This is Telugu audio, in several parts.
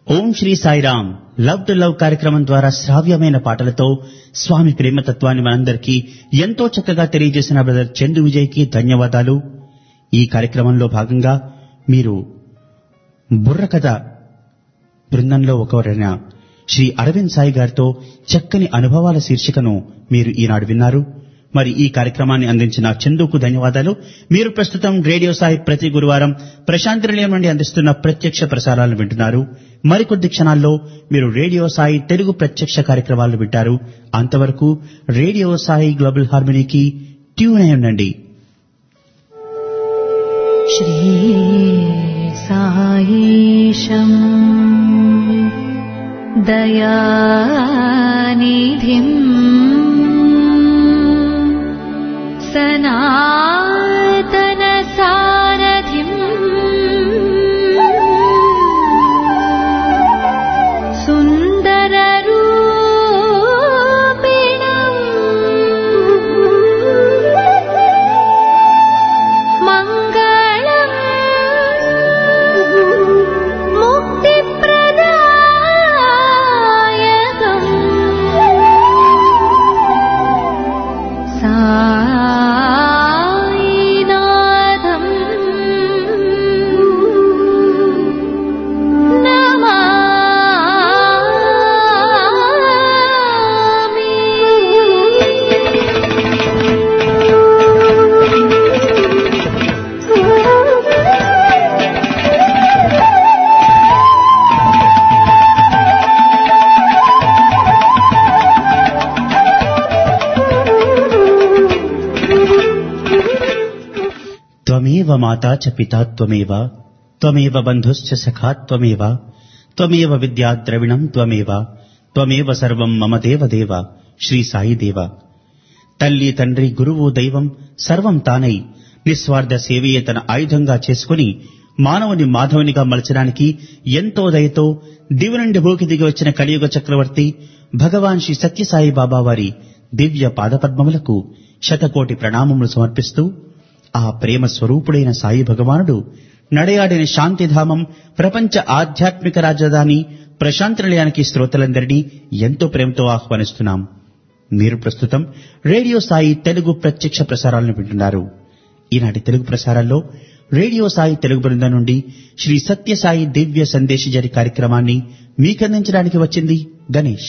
Om Shri Sairam love to love కార్యక్రమం ద్వారా శ్రావ్యమైన పాటలతో స్వామి ప్రేమతత్వాన్ని మనందరికీ ఎంతో చక్కగా తెలియజేసిన బ్రదర్ చందు విజయ్కి ధన్యవాదాలు ఈ కార్యక్రమంలో భాగంగా మీరు బుర్రకథ బృందంలో ఒకరైన శ్రీ అరవింద్ సాయి గారితో చక్కని అనుభవాల శీర్షికను మీరు ఈనాడు విన్నారు మరి ఈ కార్యక్రమాన్ని అందించిన చందుకు ధన్యవాదాలు మీరు ప్రస్తుతం రేడియో సాయి ప్రతి గురువారం ప్రశాంతి నిలయం నుండి అందిస్తున్న ప్రత్యక్ష ప్రసారాలను వింటున్నారు మరికొద్ది క్షణాల్లో మీరు రేడియో సాయి తెలుగు ప్రత్యక్ష కార్యక్రమాలను వింటారు అంతవరకు రేడియో సాయి గ్లోబల్ హార్మనీకి ట్యూన్ అయి ఉండండి श्रीसायीशम् दयानिधिम् सनातनसारथिम् सुन्दररूपिणम् मङ्गलम् मुक्तिप्रदायकम् सायिनाथम् త్వమేవ మాతా చ పితా త్వమేవ త్వమేవ బంధుశ్చ సఖా త్వమేవ త్వమేవ విద్యా ద్రవిణం త్వమేవ త్వమేవ సర్వం మమ దేవ దేవ శ్రీ సాయి దేవ తల్లి తండ్రి గురువు దైవం సర్వం తానై నిస్వార్థ సేవయే తన ఆయుధంగా చేసుకుని మానవుని మాధవునిగా మలచడానికి ఎంతో దయతో దివి నుండి భూకి దిగి వచ్చిన కలియుగ చక్రవర్తి భగవాన్ శ్రీ సత్యసాయి బాబా వారి దివ్య పాదపద్మములకు శతకోటి ప్రణామములు సమర్పిస్తూ ఆ ప్రేమ స్వరూపుడైన సాయి భగవానుడు నడయాడిన శాంతిధామం ప్రపంచ ఆధ్యాత్మిక రాజధాని ప్రశాంత నిలయానికి శ్రోతలందరినీ ఎంతో ప్రేమతో ఆహ్వానిస్తున్నాం మీరు ప్రస్తుతం రేడియో సాయి తెలుగు ప్రత్యక్ష ప్రసారాలను వింటున్నారు ఈనాటి తెలుగు ప్రసారాల్లో రేడియో సాయి తెలుగు బృందం నుండి శ్రీ సత్యసాయి దివ్య సందేశజరి కార్యక్రమాన్ని మీకందించడానికి వచ్చింది గణేష్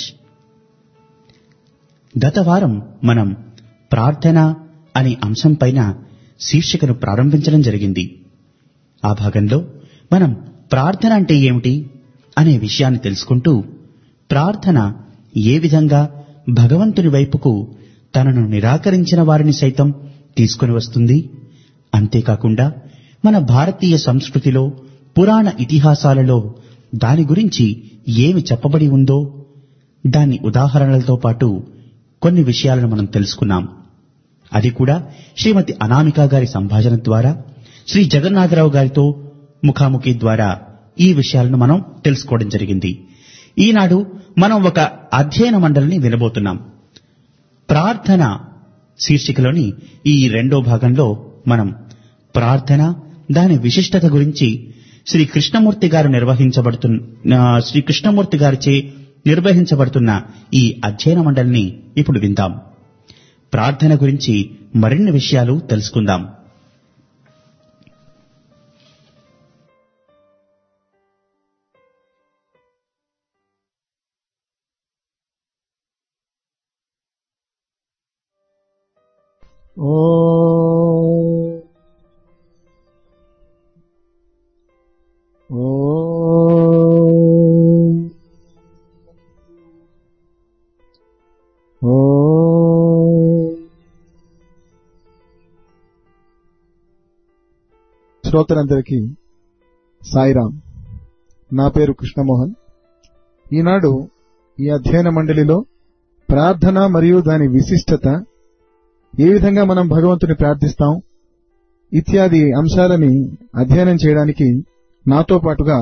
గత వారం మనం ప్రార్థన అనే అంశం పైన శీర్షికను ప్రారంభించడం జరిగింది ఆ భాగంలో మనం ప్రార్థన అంటే ఏమిటి అనే విషయాన్ని తెలుసుకుంటూ ప్రార్థన ఏ విధంగా భగవంతుని వైపుకు తనను నిరాకరించిన వారిని సైతం తీసుకుని వస్తుంది అంతేకాకుండా మన భారతీయ సంస్కృతిలో పురాణ ఇతిహాసాలలో దాని గురించి ఏమి చెప్పబడి ఉందో దాని ఉదాహరణలతో పాటు కొన్ని విషయాలను మనం తెలుసుకున్నాం అది కూడా శ్రీమతి అనామిక గారి సంభాషణ ద్వారా శ్రీ జగన్నాథరావు గారితో ముఖాముఖి ద్వారా ఈ విషయాలను మనం తెలుసుకోవడం జరిగింది ఈనాడు మనం ఒక అధ్యయన మండలిని వినబోతున్నాం ప్రార్థన శీర్షికలోని ఈ రెండో భాగంలో మనం ప్రార్థన దాని విశిష్టత గురించి శ్రీ కృష్ణమూర్తి గారు నిర్వహించబడుతున్న శ్రీ కృష్ణమూర్తి గారిచే నిర్వహించబడుతున్న ఈ అధ్యయన మండలిని ఇప్పుడు విందాం ప్రార్థన గురించి మరిన్ని విషయాలు తెలుసుకుందాం ఓ ఓ ఓ శ్రోతలందరికీ సాయిరాం నా పేరు కృష్ణమోహన్ ఈనాడు ఈ అధ్యయన మండలిలో ప్రార్థన మరియు దాని విశిష్టత ఏ విధంగా మనం భగవంతుని ప్రార్థిస్తాం ఇత్యాది అంశాలని అధ్యయనం చేయడానికి నాతో పాటుగా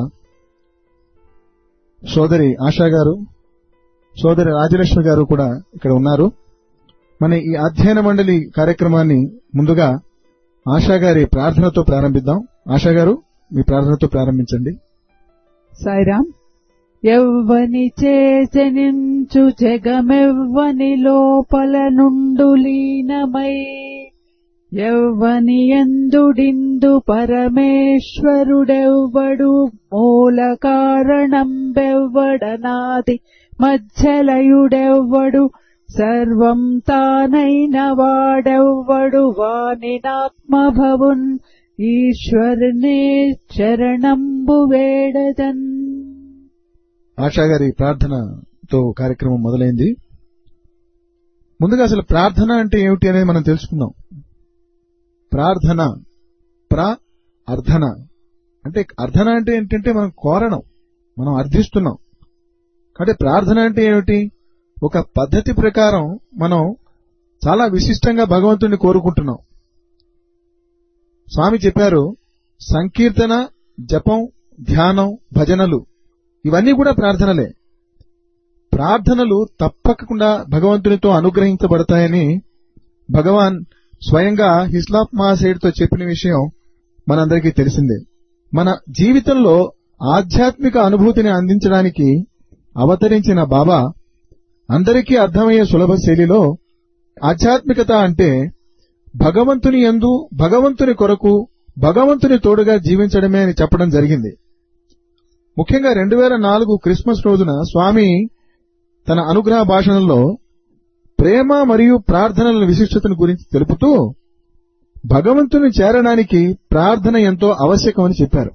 సోదరి ఆశా గారు సోదరి రాజలక్ష్మి గారు కూడా ఇక్కడ ఉన్నారు మన ఈ అధ్యయన మండలి కార్యక్రమాన్ని ముందుగా ఆశా గారి ప్రార్థనతో ప్రారంభిద్దాం ఆశా గారు మీ ప్రార్థనతో ప్రారంభించండి సాయిరామ్ ఎవ్వని చేసెనించు జగమెవ్వని లోపల నుండు లీనమై ఎవ్వని ఎందుడిందు పరమేశ్వరుడెవ్వడు మూల కారణం బెవ్వడనాది మధ్యలయుడెవ్వడు సర్వం తానైన వాడెవ్వడు వానినాత్మభవున్ ఈశ్వరునే శరణంబు వేడదన్ ఆశా గారి ప్రార్థనతో కార్యక్రమం మొదలైంది ముందుగా అసలు ప్రార్థన అంటే ఏమిటి అనేది మనం తెలుసుకుందాం ప్రార్థన ప్ర అర్థన అంటే అర్థన అంటే ఏంటంటే మనం కోరడం మనం అర్థిస్తున్నాం కాబట్టి ప్రార్థన అంటే ఏమిటి ఒక పద్ధతి ప్రకారం మనం చాలా విశిష్టంగా భగవంతుడిని కోరుకుంటున్నాం స్వామి చెప్పారు సంకీర్తన జపం ధ్యానం భజనలు ఇవన్నీ కూడా ప్రార్థనలే ప్రార్థనలు తప్పకుండా భగవంతునితో అనుగ్రహించబడతాయని భగవాన్ స్వయంగా హిస్లాప్ మహాశయుడితో చెప్పిన విషయం మనందరికీ తెలిసిందే మన జీవితంలో ఆధ్యాత్మిక అనుభూతిని అందించడానికి అవతరించిన బాబా అందరికీ అర్థమయ్యే సులభ శైలిలో ఆధ్యాత్మికత అంటే భగవంతుని యందు భగవంతుని కొరకు భగవంతుని తోడుగా జీవించడమే అని చెప్పడం జరిగింది ముఖ్యంగా రెండు వేల నాలుగు క్రిస్మస్ రోజున స్వామి తన అనుగ్రహ భాషణంలో ప్రేమ మరియు ప్రార్థనల విశిష్టతను గురించి తెలుపుతూ భగవంతుని చేరడానికి ప్రార్థన ఎంతో ఆవశ్యకమని చెప్పారు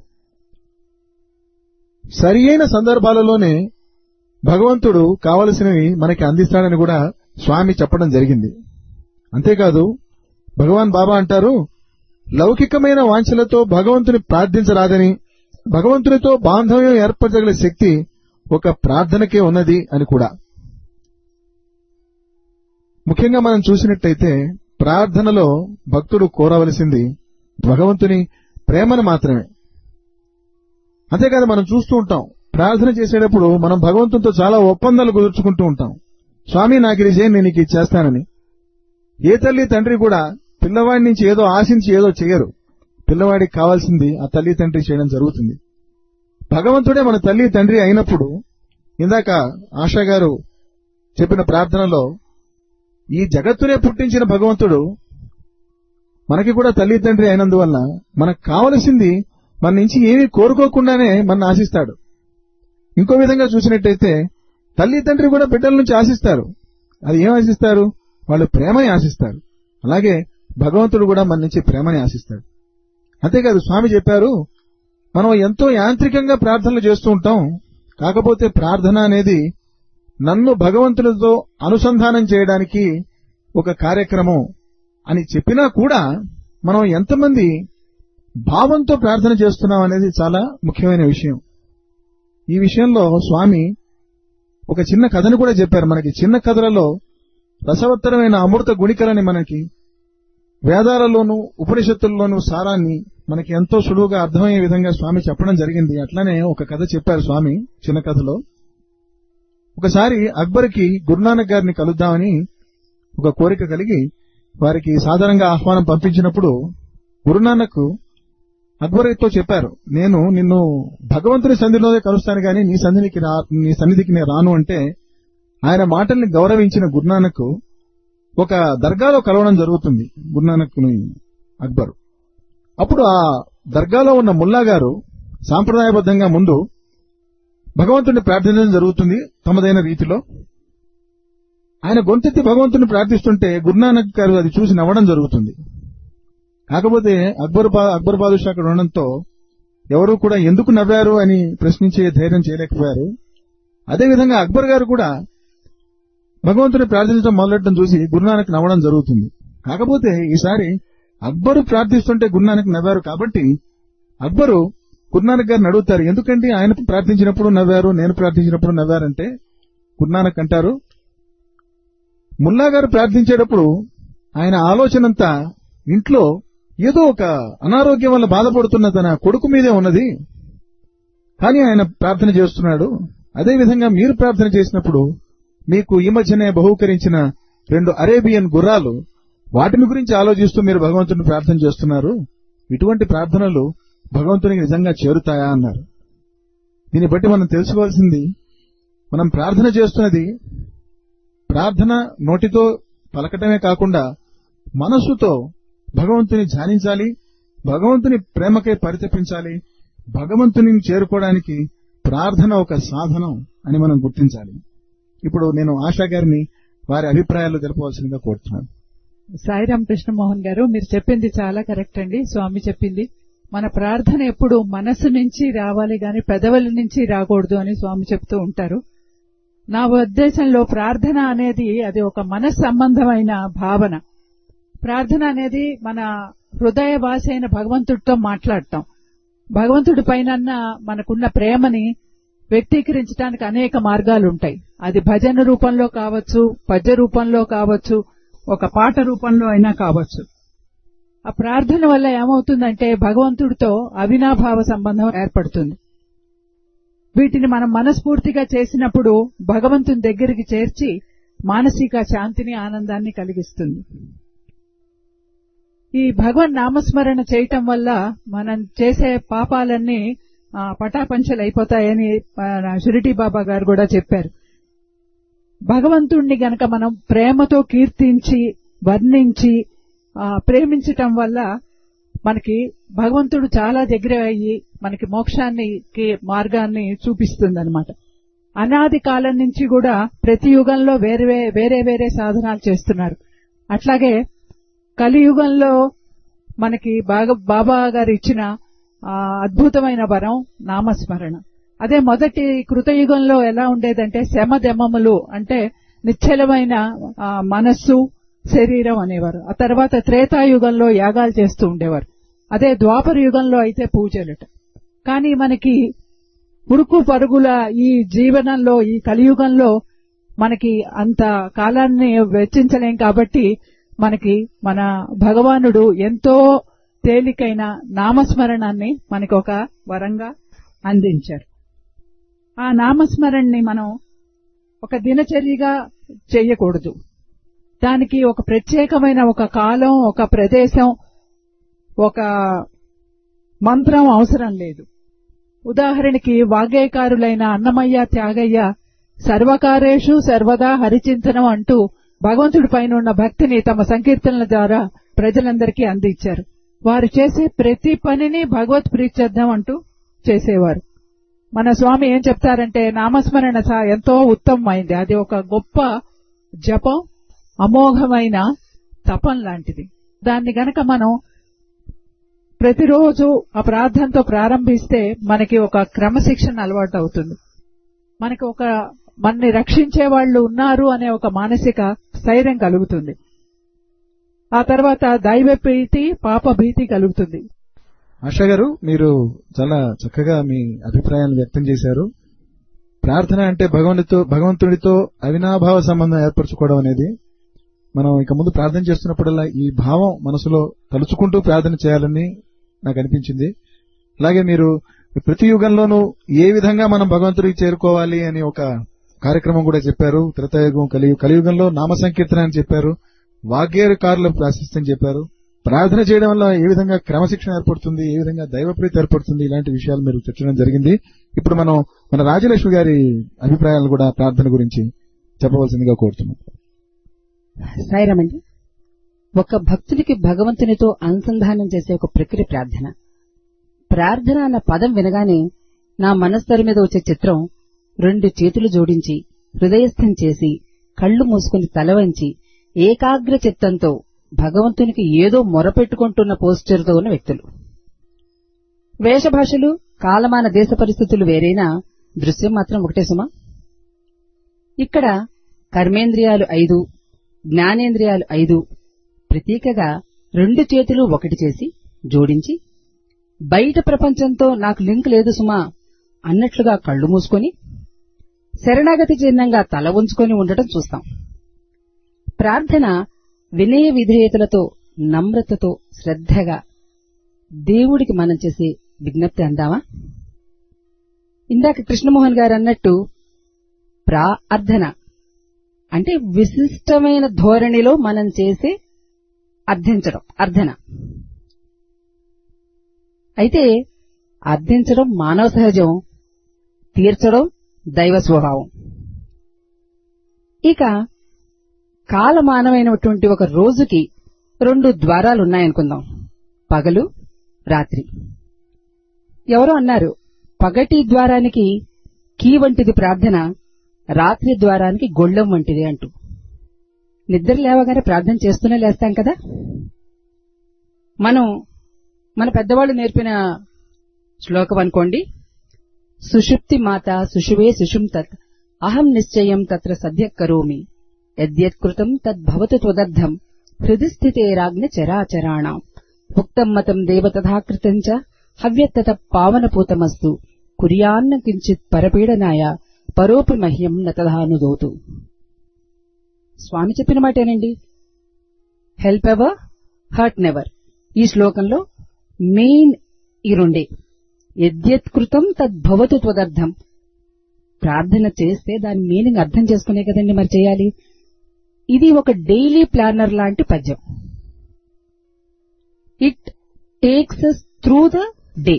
సరి అయిన సందర్భాలలోనే భగవంతుడు కావలసినవి మనకి అందిస్తాడని కూడా స్వామి చెప్పడం జరిగింది అంతేకాదు భగవాన్ బాబా అంటారు లౌకికమైన వాంఛలతో భగవంతుని ప్రార్థించరాదని భగవంతునితో బాంధవ్యం ఏర్పరచగల శక్తి ఒక ప్రార్థనకే ఉన్నది అని కూడా ముఖ్యంగా మనం చూసినట్టయితే ప్రార్థనలో భక్తుడు కోరవలసింది భగవంతుని ప్రేమను మాత్రమే అంతేకాదు మనం చూస్తూ ఉంటాం ప్రార్థన చేసేటప్పుడు మనం భగవంతునితో చాలా ఒప్పందాలు కుదుర్చుకుంటూ ఉంటాం స్వామి నాకు ఇది చేయి నేను నీకు ఇది చేస్తానని ఏ తల్లి తండ్రి కూడా పిల్లవాడి నుంచి ఏదో ఆశించి ఏదో చేయరు పిల్లవాడికి కావాల్సింది ఆ తల్లి తండ్రి చేయడం జరుగుతుంది భగవంతుడే మన తల్లి తండ్రి అయినప్పుడు ఇందాక ఆశా గారు చెప్పిన ప్రార్థనలో ఈ జగత్తునే పుట్టించిన భగవంతుడు మనకి కూడా తల్లి తండ్రి అయినందువల్ల మనకు కావలసింది మన నుంచి ఏమీ కోరుకోకుండానే మన ఆశిస్తాడు ఇంకో విధంగా చూసినట్టయితే తల్లి తండ్రి కూడా బిడ్డల నుంచి ఆశిస్తారు అది ఏం ఆశిస్తారు వాళ్ళు ప్రేమని ఆశిస్తారు అలాగే భగవంతుడు కూడా మన నుంచి ప్రేమని ఆశిస్తాడు అంతేకాదు స్వామి చెప్పారు మనం ఎంతో యాంత్రికంగా ప్రార్థనలు చేస్తూ ఉంటాం కాకపోతే ప్రార్థన అనేది నన్ను భగవంతునితో అనుసంధానం చేయడానికి ఒక కార్యక్రమం అని చెప్పినా కూడా మనం ఎంతమంది భావంతో ప్రార్థన చేస్తున్నాం అనేది చాలా ముఖ్యమైన విషయం ఈ విషయంలో స్వామి ఒక చిన్న కథను కూడా చెప్పారు మనకి చిన్న కథలలో రసవత్తరమైన అమృత గుణికలని మనకి వేదాలలోనూ ఉపనిషత్తుల్లోనూ సారాన్ని మనకి ఎంతో సులువుగా అర్థమయ్యే విధంగా స్వామి చెప్పడం జరిగింది అట్లానే ఒక కథ చెప్పారు స్వామి చిన్న కథలో ఒకసారి అక్బర్కి గురునానక్ గారిని కలుద్దామని ఒక కోరిక కలిగి వారికి సాధారణంగా ఆహ్వానం పంపించినప్పుడు గురునానక్ అక్బర్తో చెప్పారు నేను నిన్ను భగవంతుని సన్నిధిలోనే కలుస్తాను గాని నీ సన్నిధికి రా నీ సన్నిధికి నేను రాను అంటే ఆయన మాటల్ని గౌరవించిన గురునానక్ ఒక దర్గాలో కలవడం జరుగుతుంది గురునానక్ని అక్బర్ అప్పుడు ఆ దర్గాలో ఉన్న ముల్లా గారు సాంప్రదాయబద్ధంగా ముందు భగవంతుడిని ప్రార్థించడం జరుగుతుంది తమదైన రీతిలో ఆయన గొంతెత్తి భగవంతుని ప్రార్థిస్తుంటే గురునానక్ గారు అది చూసి నవ్వడం జరుగుతుంది కాకపోతే అక్బర్ బా అక్బర్ బాదుషా అక్కడ ఉండడంతో ఎవరు కూడా ఎందుకు నవ్వారు అని ప్రశ్నించే ధైర్యం చేయలేకపోయారు అదేవిధంగా అక్బర్ గారు కూడా భగవంతుని ప్రార్థించడం మొదలెట్టడం చూసి గురునానక్ నవ్వడం జరుగుతుంది కాకపోతే ఈసారి అక్బరు ప్రార్థిస్తుంటే గురునానక్ నవ్వారు కాబట్టి అక్బరు గురునానక్ గారిని అడుగుతారు ఎందుకంటే ఆయన ప్రార్థించినప్పుడు నవ్వారు నేను ప్రార్థించినప్పుడు నవ్వారంటే గురునానక్ అంటారు ముల్లా గారు ప్రార్థించేటప్పుడు ఆయన ఆలోచనంతా ఇంట్లో ఏదో ఒక అనారోగ్యం వల్ల బాధపడుతున్న తన కొడుకు మీదే ఉన్నది కానీ ఆయన ప్రార్థన చేస్తున్నాడు అదేవిధంగా మీరు ప్రార్థన చేసినప్పుడు మీకు ఈ మధ్యనే బహూకరించిన రెండు అరేబియన్ గుర్రాలు వాటిని గురించి ఆలోచిస్తూ మీరు భగవంతుని ప్రార్థన చేస్తున్నారు ఇటువంటి ప్రార్థనలు భగవంతునికి నిజంగా చేరుతాయా అన్నారు దీన్ని బట్టి మనం తెలుసుకోవాల్సింది మనం ప్రార్థన చేస్తున్నది ప్రార్థన నోటితో పలకటమే కాకుండా మనస్సుతో భగవంతుని ధ్యానించాలి భగవంతుని ప్రేమకై పరితపించాలి భగవంతుని చేరుకోవడానికి ప్రార్థన ఒక సాధనం అని మనం గుర్తించాలి ఇప్పుడు నేను ఆశా గారిని వారి అభిప్రాయాలు తెలపవలసిందిగా కోరుతున్నాను సాయిరాం కృష్ణమోహన్ గారు మీరు చెప్పింది చాలా కరెక్ట్ అండి స్వామి చెప్పింది మన ప్రార్థన ఎప్పుడు మనసు నుంచి రావాలి గాని పెదవుల నుంచి రాకూడదు అని స్వామి చెప్తూ ఉంటారు నా ఉద్దేశంలో ప్రార్థన అనేది అది ఒక మనస్ సంబంధమైన భావన ప్రార్థన అనేది మన హృదయ భాష అయిన భగవంతుడితో మాట్లాడటం భగవంతుడి పైన మనకున్న ప్రేమని వ్యక్తీకరించడానికి అనేక మార్గాలు ఉంటాయి అది భజన రూపంలో కావచ్చు పద్య రూపంలో కావచ్చు ఒక పాట రూపంలో అయినా కావచ్చు ఆ ప్రార్థన వల్ల ఏమవుతుందంటే భగవంతుడితో అవినాభావ సంబంధం ఏర్పడుతుంది వీటిని మనం మనస్ఫూర్తిగా చేసినప్పుడు భగవంతుని దగ్గరికి చేర్చి మానసిక శాంతిని ఆనందాన్ని కలిగిస్తుంది ఈ భగవన్ నామస్మరణ చేయటం వల్ల మనం చేసే పాపాలన్నీ ఆ, పటాపంచలైపోతాయని మన షిరిటి బాబా గారు కూడా చెప్పారు భగవంతుణ్ణి గనక మనం ప్రేమతో కీర్తించి వర్ణించి ఆ, ప్రేమించటం వల్ల మనకి భగవంతుడు చాలా దగ్గర అయ్యి మనకి మోక్షాన్ని కి మార్గాన్ని చూపిస్తుంది అనమాట అనాది కాలం నుంచి కూడా ప్రతి యుగంలో వేరే వేరే వేరే సాధనాలు చేస్తున్నారు అట్లాగే కలియుగంలో మనకి బాగా బాబా గారు ఇచ్చిన ఆ, అద్భుతమైన వరం నామస్మరణ అదే మొదటి కృతయుగంలో ఎలా ఉండేదంటే శమదమములు అంటే నిశ్చలమైన ఆ, మనస్సు శరీరం అనేవారు ఆ తర్వాత త్రేతాయుగంలో యాగాలు చేస్తూ ఉండేవారు అదే ద్వాపర యుగంలో అయితే పూజలుట కానీ మనకి ఉరుకు పరుగుల ఈ జీవనంలో ఈ కలియుగంలో మనకి అంత కాలాన్ని వెచ్చించలేం కాబట్టి మనకి మన భగవానుడు ఎంతో తేలికైన నామస్మరణాన్ని మనకి ఒక వరంగా అందించారు ఆ నామస్మరణని మనం ఒక దినచర్యగా చెయ్యకూడదు దానికి ఒక ప్రత్యేకమైన ఒక కాలం ఒక ప్రదేశం ఒక మంత్రం అవసరం లేదు ఉదాహరణకి వాగ్గేయకారులైన అన్నమయ్య త్యాగయ్య సర్వకారేషు సర్వదా హరిచింతనం అంటూ భగవంతుడి పైన ఉన్న భక్తిని తమ సంకీర్తనల ద్వారా ప్రజలందరికీ అందించారు వారు చేసే ప్రతి పనిని భగవత్ ప్రీత్యర్థం అంటూ చేసేవారు మన స్వామి ఏం చెప్తారంటే నామస్మరణ సా- ఎంతో ఉత్తమమైంది అది ఒక గొప్ప జపం అమోఘమైన తపం లాంటిది దాన్ని గనక మనం ప్రతిరోజు ఆ ప్రార్థనతో ప్రారంభిస్తే మనకి ఒక క్రమశిక్షణ అలవాటు అవుతుంది మనకి ఒక మనని రక్షించే వాళ్ళు ఉన్నారు అనే ఒక మానసిక స్థైర్యం కలుగుతుంది ఆ తర్వాత దైవ ప్రీతి పాప భీతి కలుగుతుంది ఆశా గారు మీరు చాలా చక్కగా మీ అభిప్రాయాలను వ్యక్తం చేశారు ప్రార్థన అంటే భగవంతుడితో భగవంతుడితో అవినాభావ సంబంధం ఏర్పరచుకోవడం అనేది మనం ఇక ముందు ప్రార్థన చేస్తున్నప్పుడల్లా ఈ భావం మనసులో తలుచుకుంటూ ప్రార్థన చేయాలని నాకు అనిపించింది అలాగే మీరు ప్రతి యుగంలోనూ ఏ విధంగా మనం భగవంతుడికి చేరుకోవాలి అని ఒక కార్యక్రమం కూడా చెప్పారు త్రేతాయుగం కలియు కలియుగంలో నామ సంకీర్తన అని చెప్పారు వాగ్గేయకారుల ప్రాశస్త్యం చెప్పారు ప్రార్థన చేయడం వల్ల ఏ విధంగా క్రమశిక్షణ ఏర్పడుతుంది ఏ విధంగా దైవప్రీతి ఏర్పడుతుంది ఇలాంటి విషయాలు మీరు చర్చించడం జరిగింది ఇప్పుడు మనం మన రాజలక్ష్మి గారి అభిప్రాయాలు కూడా ప్రార్థన గురించి చెప్పవలసిందిగా కోరుతున్నాం సాయిరామండి ఒక భక్తుడికి భగవంతునితో అనుసంధానం చేసే ఒక ప్రక్రియ ప్రార్థన ప్రార్థన అన్న పదం వినగానే నా మనస్తరి మీద వచ్చే చిత్రం రెండు చేతులు జోడించి హృదయస్థం చేసి కళ్ళు మూసుకుని తల వంచి ఏకాగ్ర చిత్తంతో భగవంతునికి ఏదో మొరపెట్టుకుంటున్న పోస్చర్తో ఉన్న వ్యక్తులు వేషభాషలు కాలమాన దేశ పరిస్థితులు వేరైనా దృశ్యం మాత్రం ఒకటే సుమా ఇక్కడ కర్మేంద్రియాలు ఐదు జ్ఞానేంద్రియాలు ఐదు ప్రతీకగా రెండు చేతులు ఒకటి చేసి జోడించి బయట ప్రపంచంతో నాకు లింక్ లేదు సుమా అన్నట్లుగా కళ్ళు మూసుకొని శరణాగతి చిహ్నంగా తల ఉంచుకొని ఉండటం చూస్తాం ప్రార్థన వినయ విధేయతలతో నమ్రతతో శ్రద్ధగా దేవుడికి మనం చేసే విజ్ఞప్తి అందామా ఇందాక కృష్ణమోహన్ గారు అన్నట్టు ప్రార్థన అంటే విశిష్టమైన ధోరణిలో మనం చేసే అర్థించడం అర్థన అయితే అర్థించడం మానవ సహజం తీర్చడం దైవ స్వభావం ఇక కాలమానమైనటువంటి ఒక రోజుకి రెండు ద్వారాలు ఉన్నాయనుకుందాం పగలు రాత్రి ఎవరో అన్నారు పగటి ద్వారానికి కీ వంటిది ప్రార్థన రాత్రి ద్వారానికి గొళ్ళెం వంటిది అంటూ నిద్ర లేవగానే ప్రార్థన చేస్తూనే లేస్తాం కదా మనం మన పెద్దవాళ్ళు నేర్పిన శ్లోకం అనుకోండి సుషుప్తి మాత సుషువే సుషుం తత్ అహం నిశ్చయం తత్ర సద్య కరోమి యద్యత్కృతం తద్భవతు త్వదర్థం హృది స్థితేరాజ్ఞ చరాచరాణాం ఉక్తం మతం దేవతథాకృతం చ హవ్యత్తత పావనపూతమస్తు కుర్యాన్న కించిత్ పరపీడనాయ పరోపి మహ్యం నతధానుదోతు స్వామి చెప్పిన మాటేనండి హెల్ప్ ఎవర్ హర్ట్ నెవర్ ఈ శ్లోకంలో మెయిన్ ఈ రెండే యద్యత్కృతం తద్భవతు త్వదర్థం ప్రార్థన చేస్తే దాని మీనింగ్ అర్థం చేసుకునే కదండి మరి చేయాలి ఇది ఒక డైలీ ప్లానర్ లాంటి పద్యం it takes us through the day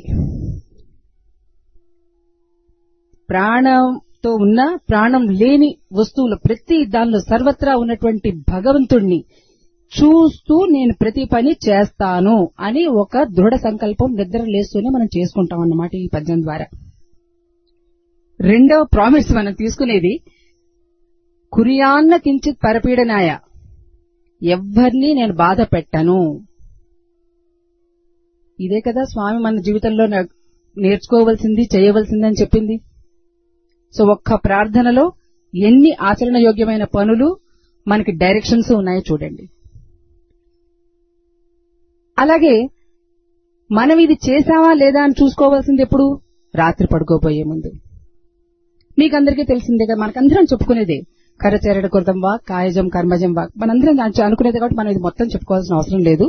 ప్రాణంతో ఉన్న ప్రాణం లేని వస్తువులు ప్రతి దానిలో సర్వత్రా ఉన్నటువంటి భగవంతుణ్ణి చూస్తూ నేను ప్రతి పని చేస్తాను అని ఒక దృఢ సంకల్పం నిద్ర లేస్తూనే మనం చేసుకుంటాం అన్నమాట ఈ పద్యం ద్వారా రెండవ ప్రామిస్ మనం తీసుకునేది కురియాన్న కించిత్ పరపీడనాయ ఎవ్వరినీ నేను బాధ పెట్టను ఇదే కదా స్వామి మన జీవితంలో న- నేర్చుకోవలసింది చేయవలసింది అని చెప్పింది సో ఒక్క ప్రార్థనలో ఎన్ని ఆచరణ యోగ్యమైన పనులు మనకి డైరెక్షన్స్ ఉన్నాయో చూడండి అలాగే మనం ఇది చేశావా లేదా అని చూసుకోవాల్సింది ఎప్పుడు రాత్రి పడుకోబోయే ముందు మీకందరికీ తెలిసిందే కదా మనకందరం చెప్పుకునేదే కరచరడ కృతం వా కాయజం కర్మజం వా మనందరం దాని అనుకునేది కాబట్టి మనం ఇది మొత్తం చెప్పుకోవాల్సిన అవసరం లేదు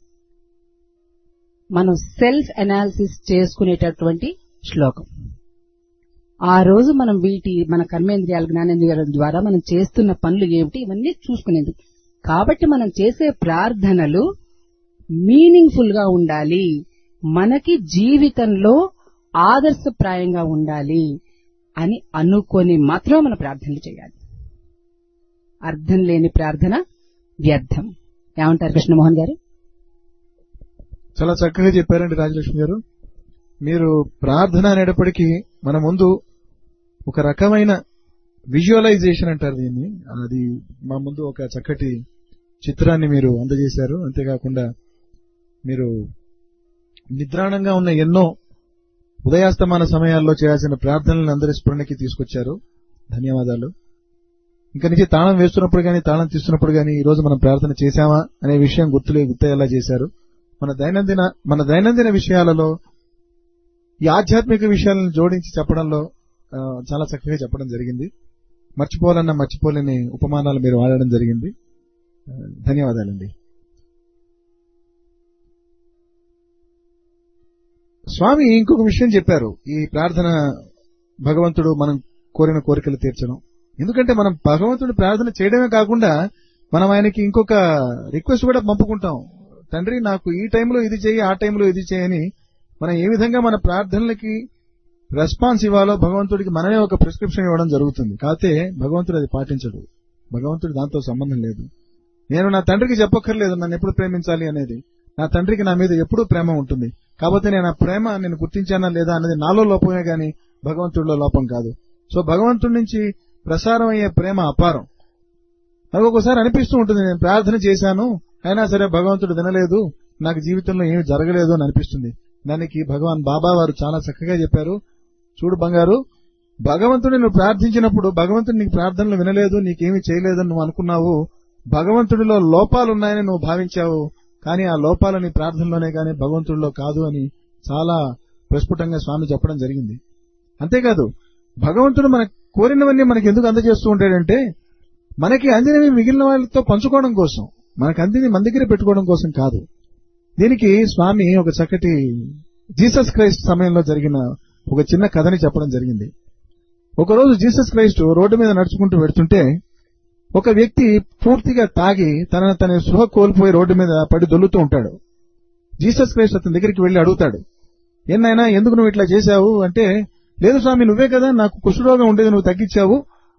మనం సెల్ఫ్ అనాలిసిస్ చేసుకునేటటువంటి శ్లోకం ఆ రోజు మనం వీటి మన కర్మేంద్రియాల జ్ఞానేంద్రియాల ద్వారా మనం చేస్తున్న పనులు ఏమిటి ఇవన్నీ చూసుకునేది కాబట్టి మనం చేసే ప్రార్థనలు మీనింగ్ఫుల్ గా ఉండాలి మనకి జీవితంలో ఆదర్శప్రాయంగా ఉండాలి అని అనుకొని మాత్రమే మన ప్రార్థనలు చేయాలి అర్థం లేని ప్రార్థన వ్యర్థం ఏమంటారు కృష్ణమోహన్ గారు చాలా చక్కగా చెప్పారండి రాజలక్ష్మి గారు మీరు ప్రార్థన అనేటప్పటికీ మన ముందు ఒక రకమైన విజువలైజేషన్ అంటారు దీన్ని అది మా ముందు ఒక చక్కటి చిత్రాన్ని మీరు అందజేశారు అంతేకాకుండా మీరు నిద్రాణంగా ఉన్న ఎన్నో ఉదయాస్తమాన సమయాల్లో చేయాల్సిన ప్రార్థనలను అందరి స్ఫురణకి తీసుకొచ్చారు ధన్యవాదాలు ఇంకా నుంచి తాళం వేస్తున్నప్పుడు కానీ తాళం తీస్తున్నప్పుడు కానీ ఈ రోజు మనం ప్రార్థన చేశామా అనే విషయం గుర్తులే గుర్తయ్యేలా చేశారు మన దైనందిన మన దైనందిన విషయాలలో ఈ ఆధ్యాత్మిక విషయాలను జోడించి చెప్పడంలో ఆ, చాలా చక్కగా చెప్పడం జరిగింది మర్చిపోవాలన్న మర్చిపోలేని ఉపమానాలు మీరు వాడడం జరిగింది ఆ, ధన్యవాదాలండి స్వామి ఇంకొక విషయం చెప్పారు ఈ ప్రార్థన భగవంతుడు మనం కోరిన కోరికలు తీర్చడం ఎందుకంటే మనం భగవంతుడి ప్రార్థన చేయడమే కాకుండా మనం ఆయనకి ఇంకొక రిక్వెస్ట్ కూడా పంపుకుంటాం తండ్రి నాకు ఈ టైంలో ఇది చేయి ఆ టైంలో ఇది చేయని మనం ఏ విధంగా మన ప్రార్థనలకి రెస్పాన్స్ ఇవ్వాలో భగవంతుడికి మనమే ఒక ప్రిస్క్రిప్షన్ ఇవ్వడం జరుగుతుంది కాకపోతే భగవంతుడు అది పాటించడు భగవంతుడు దాంతో సంబంధం లేదు నేను నా తండ్రికి చెప్పక్కర్లేదు నన్ను ఎప్పుడు ప్రేమించాలి అనేది నా తండ్రికి నా మీద ఎప్పుడూ ప్రేమ ఉంటుంది కాబట్టి నేను ఆ ప్రేమ నేను గుర్తించానా లేదా అనేది నాలో లోపమే గాని భగవంతుడిలో లోపం కాదు సో భగవంతుడి నుంచి ప్రసారం అయ్యే ప్రేమ అపారం నాకు ఒకసారి అనిపిస్తూ ఉంటుంది నేను ప్రార్థన చేశాను అయినా సరే భగవంతుడు వినలేదు నాకు జీవితంలో ఏమి జరగలేదు అని అనిపిస్తుంది దానికి భగవాన్ బాబా వారు చాలా చక్కగా చెప్పారు చూడు బంగారు భగవంతుడిని నువ్వు ప్రార్థించినప్పుడు భగవంతుడు నీకు ప్రార్థనలు వినలేదు నీకేమీ చేయలేదని నువ్వు అనుకున్నావు భగవంతుడిలో లోపాలున్నాయని నువ్వు భావించావు కానీ ఆ లోపాలు నీ ప్రార్థనలోనే కానీ భగవంతుడిలో కాదు అని చాలా ప్రస్ఫుటంగా స్వామి చెప్పడం జరిగింది అంతేకాదు భగవంతుడు మన కోరినవన్నీ మనకి ఎందుకు అందజేస్తూ ఉంటాడంటే మనకి అందినవి మిగిలిన వాళ్ళతో పంచుకోవడం కోసం మనకు అందిని మన దగ్గర పెట్టుకోవడం కోసం కాదు దీనికి స్వామి ఒక చక్కటి జీసస్ క్రైస్ట్ సమయంలో జరిగిన ఒక చిన్న కథని చెప్పడం జరిగింది ఒకరోజు జీసస్ క్రైస్ట్ రోడ్డు మీద నడుచుకుంటూ వెడుతుంటే ఒక వ్యక్తి పూర్తిగా తాగి తనను తన స్పృహ కోల్పోయి రోడ్డు మీద పడి దొల్లుతూ ఉంటాడు జీసస్ క్రైస్ట్ అతని దగ్గరికి వెళ్లి అడుగుతాడు ఏనాయనా ఎందుకు నువ్వు ఇట్లా చేశావు అంటే లేదు స్వామి నువ్వే కదా నాకు కుష్ఠరోగం ఉండేది నువ్వు తగ్గించావు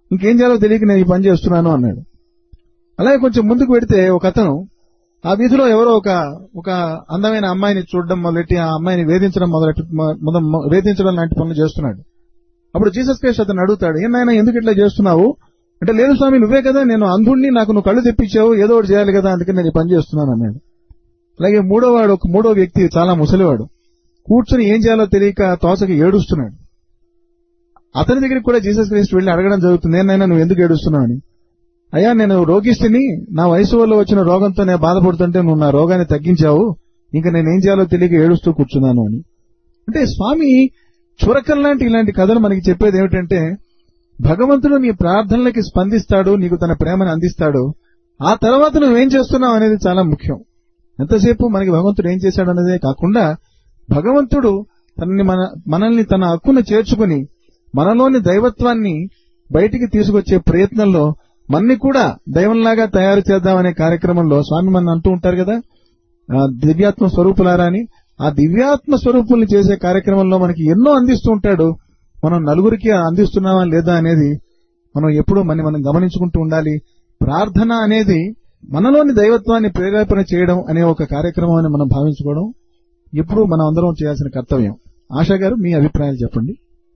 ఇంకేం చేయాలో తెలియక నేను ఈ పని చేస్తున్నాను అన్నాడు అలాగే కొంచెం ముందుకు పెడితే ఒక అతను ఆ వీధిలో ఎవరో ఒక ఒక అందమైన అమ్మాయిని చూడడం మొదలెట్టి ఆ అమ్మాయిని వేధించడం మొదలెట్టి మొ- మొద- వేధించడం లాంటి పనులు చేస్తున్నాడు అప్పుడు జీసస్ క్రైస్ట్ అతను అడుగుతాడు ఏం నాయనా ఎందుకు ఇట్లా చేస్తున్నావు అంటే లేదు స్వామి నువ్వే కదా నేను అంధుణ్ణి నాకు నువ్వు కళ్ళు తెప్పించావు ఏదో ఒకటి చేయాలి కదా అందుకని నేను ఈ పని చేస్తున్నాను అన్నాడు అలాగే మూడో వాడు ఒక మూడో వ్యక్తి చాలా ముసలివాడు కూర్చొని ఏం చేయాలో తెలియక తోచకి ఏడుస్తున్నాడు అతని దగ్గరికి కూడా జీసస్ క్రైస్ట్ వెళ్లి అడగడం జరుగుతుంది ఏనైనా నువ్వు ఎందుకు ఏడుస్తున్నావు అని అయ్యా నేను రోగిష్టిని నా వయసు వల్ల వచ్చిన రోగంతో నేను బాధపడుతుంటే నువ్వు నా రోగాన్ని తగ్గించావు ఇంకా నేను ఏం చేయాలో తెలియక ఏడుస్తూ కూర్చున్నాను అని అంటే స్వామి చురకల్ లాంటి ఇలాంటి కథలు మనకి చెప్పేది ఏమిటంటే భగవంతుడు నీ ప్రార్థనలకి స్పందిస్తాడు నీకు తన ప్రేమను అందిస్తాడు ఆ తర్వాత నువ్వేం చేస్తున్నావు అనేది చాలా ముఖ్యం ఎంతసేపు మనకి భగవంతుడు ఏం చేశాడు అనేదే కాకుండా భగవంతుడు తనని మన మనల్ని తన హక్కును చేర్చుకుని మనలోని దైవత్వాన్ని బయటికి తీసుకొచ్చే ప్రయత్నంలో మన్ని కూడా దైవంలాగా తయారు చేద్దామనే కార్యక్రమంలో స్వామి మన అంటూ ఉంటారు కదా ఆ దివ్యాత్మ స్వరూపులారా అని ఆ దివ్యాత్మ స్వరూపుల్ని చేసే కార్యక్రమంలో మనకి ఎన్నో అందిస్తూ ఉంటాడు మనం నలుగురికి అందిస్తున్నామా లేదా అనేది మనం ఎప్పుడూ మన మనం గమనించుకుంటూ ఉండాలి ప్రార్థన అనేది మనలోని దైవత్వాన్ని ప్రేరేపణ చేయడం అనే ఒక కార్యక్రమం అని మనం భావించుకోవడం ఎప్పుడూ మనం అందరం చేయాల్సిన కర్తవ్యం ఆశా గారు మీ అభిప్రాయాలు చెప్పండి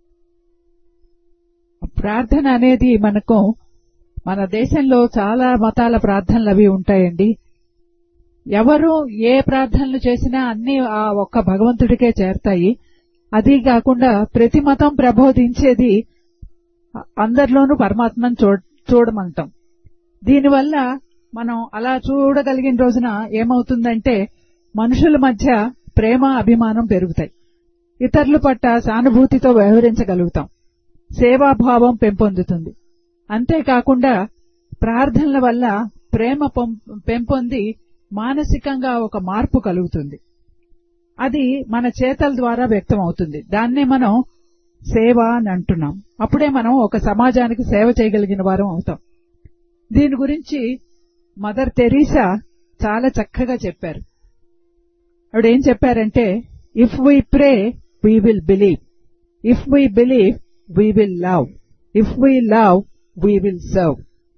ప్రార్థన అనేది మనకు మన దేశంలో చాలా మతాల ప్రార్థనలు అవి ఉంటాయండి ఎవరు ఏ ప్రార్థనలు చేసినా అన్ని ఆ ఒక్క భగవంతుడికే చేరతాయి అది కాకుండా ప్రతి మతం ప్రబోధించేది అందరిలోనూ పరమాత్మను చూ చూడమంటాం దీనివల్ల మనం అలా చూడగలిగిన రోజున ఏమవుతుందంటే మనుషుల మధ్య ప్రేమ అభిమానం పెరుగుతాయి ఇతరుల పట్ల సానుభూతితో వ్యవహరించగలుగుతాం సేవాభావం పెంపొందుతుంది అంతేకాకుండా ప్రార్థనల వల్ల ప్రేమ పొం- పెంపొంది మానసికంగా ఒక మార్పు కలుగుతుంది అది మన చేతల ద్వారా వ్యక్తం అవుతుంది దాన్నే మనం సేవ అని అంటున్నాం అప్పుడే మనం ఒక సమాజానికి సేవ చేయగలిగిన వారం అవుతాం దీని గురించి మదర్ తెరీసా చాలా చక్కగా చెప్పారు ఆవిడ ఏం చెప్పారంటే if we pray we will believe if we believe we will love if we love we will serve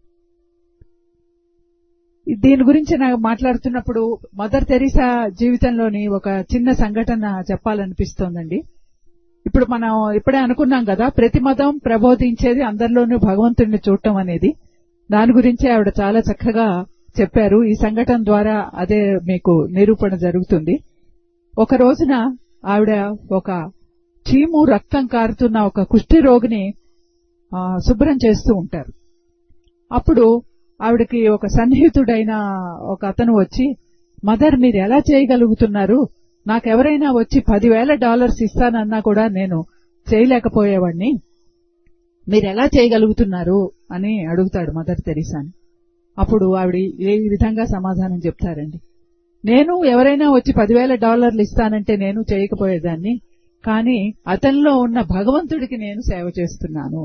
దీని గురించి నాకు మాట్లాడుతున్నప్పుడు మదర్ తెరీసా జీవితంలోని ఒక చిన్న సంఘటన చెప్పాలనిపిస్తోందండి ఇప్పుడు మనం ఇప్పుడే అనుకున్నాం కదా ప్రతి మతం ప్రబోధించేది అందరిలోనూ భగవంతుడిని చూడటం అనేది దాని గురించి ఆవిడ చాలా చక్కగా చెప్పారు ఈ సంఘటన ద్వారా అదే మీకు నిరూపణ జరుగుతుంది ఒక రోజున ఆవిడ ఒక చీము రక్తం కారుతున్న ఒక కుష్టి రోగిని ఆ, శుభ్రం చేస్తూ ఉంటారు అప్పుడు ఆవిడకి ఒక సన్నిహితుడైన ఒక అతను వచ్చి మదర్ మీరు ఎలా చేయగలుగుతున్నారు నాకెవరైనా వచ్చి పదివేల డాలర్స్ ఇస్తానన్నా కూడా నేను చేయలేకపోయేవాడిని మీరు ఎలా చేయగలుగుతున్నారు అని అడుగుతాడు మదర్ తెరీసాని అప్పుడు ఆవిడ ఏ విధంగా సమాధానం చెప్తారండి నేను ఎవరైనా వచ్చి పదివేల డాలర్లు ఇస్తానంటే నేను చేయకపోయేదాన్ని కానీ అతనిలో ఉన్న భగవంతుడికి నేను సేవ చేస్తున్నాను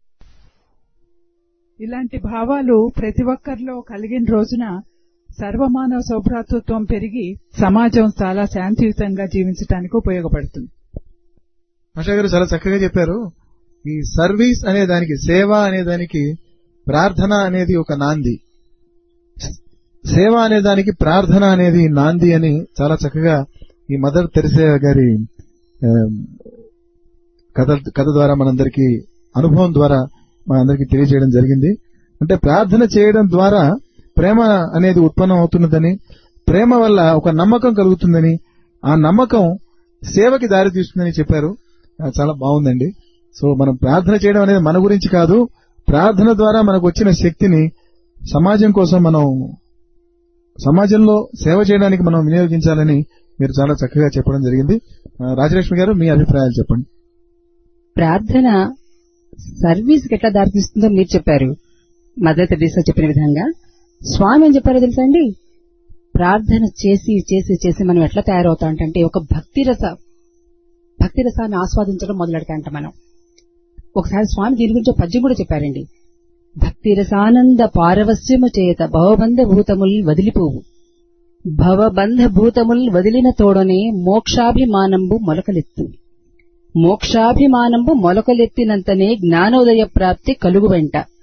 ఇలాంటి భావాలు ప్రతి ఒక్కరిలో కలిగిన రోజున సర్వమానవ సౌభ్రాతృత్వం పెరిగి సమాజం చాలా శాంతియుతంగా జీవించడానికి ఉపయోగపడుతుంది ఆశా గారు చాలా చక్కగా చెప్పారు ఈ సర్వీస్ అనే దానికి సేవ అనే దానికి ప్రార్థన అనేది ఒక నాంది సేవ అనే దానికి ప్రార్థన అనేది నాంది అని చాలా చక్కగా ఈ మదర్ తెరిసే గారి ఆ, కథ కథ ద్వారా మనందరికీ అనుభవం ద్వారా మనందరికీ తెలియజేయడం జరిగింది అంటే ప్రార్థన చేయడం ద్వారా ప్రేమ అనేది ఉత్పన్నం అవుతున్నదని ప్రేమ వల్ల ఒక నమ్మకం కలుగుతుందని ఆ నమ్మకం సేవకి దారి తీస్తుందని చెప్పారు ఆ, చాలా బాగుందండి సో మనం ప్రార్థన చేయడం అనేది మన గురించి కాదు ప్రార్థన ద్వారా మనకు వచ్చిన శక్తిని సమాజం కోసం మనం సమాజంలో సేవ చేయడానికి మనం వినియోగించాలని మీరు చాలా చక్కగా చెప్పడం జరిగింది ఆ, రాజలక్ష్మి గారు మీ అభిప్రాయాలు చెప్పండి ప్రార్థన సర్వీస్ కి ఎట్లా దారితీస్తుందో మీరు చెప్పారు మదర్ తెరీసా చెప్పిన విధంగా స్వామి ఏం చెప్పారో తెలుసా అండి ప్రార్థన చేసి చేసి చేసి మనం ఎట్లా తయారవుతాం అంటే ఒక భక్తి రస భక్తి రసాన్ని ఆస్వాదించడం మొదలెడతాంట మనం ఒకసారి స్వామి దీని గురించి ఒక పద్యం కూడా చెప్పారండి భక్తి రసానంద పారవస్యము చేత భవబంధ భూతముల్ వదిలిపోవు భవబంధ భూతముల్ వదిలిన తోడనే మోక్షాభిమానంబు మొలకలెత్తు మోక్షాభిమానంబు మొలకలెత్తినంతనే జ్ఞానోదయ ప్రాప్తి కలుగు వెంట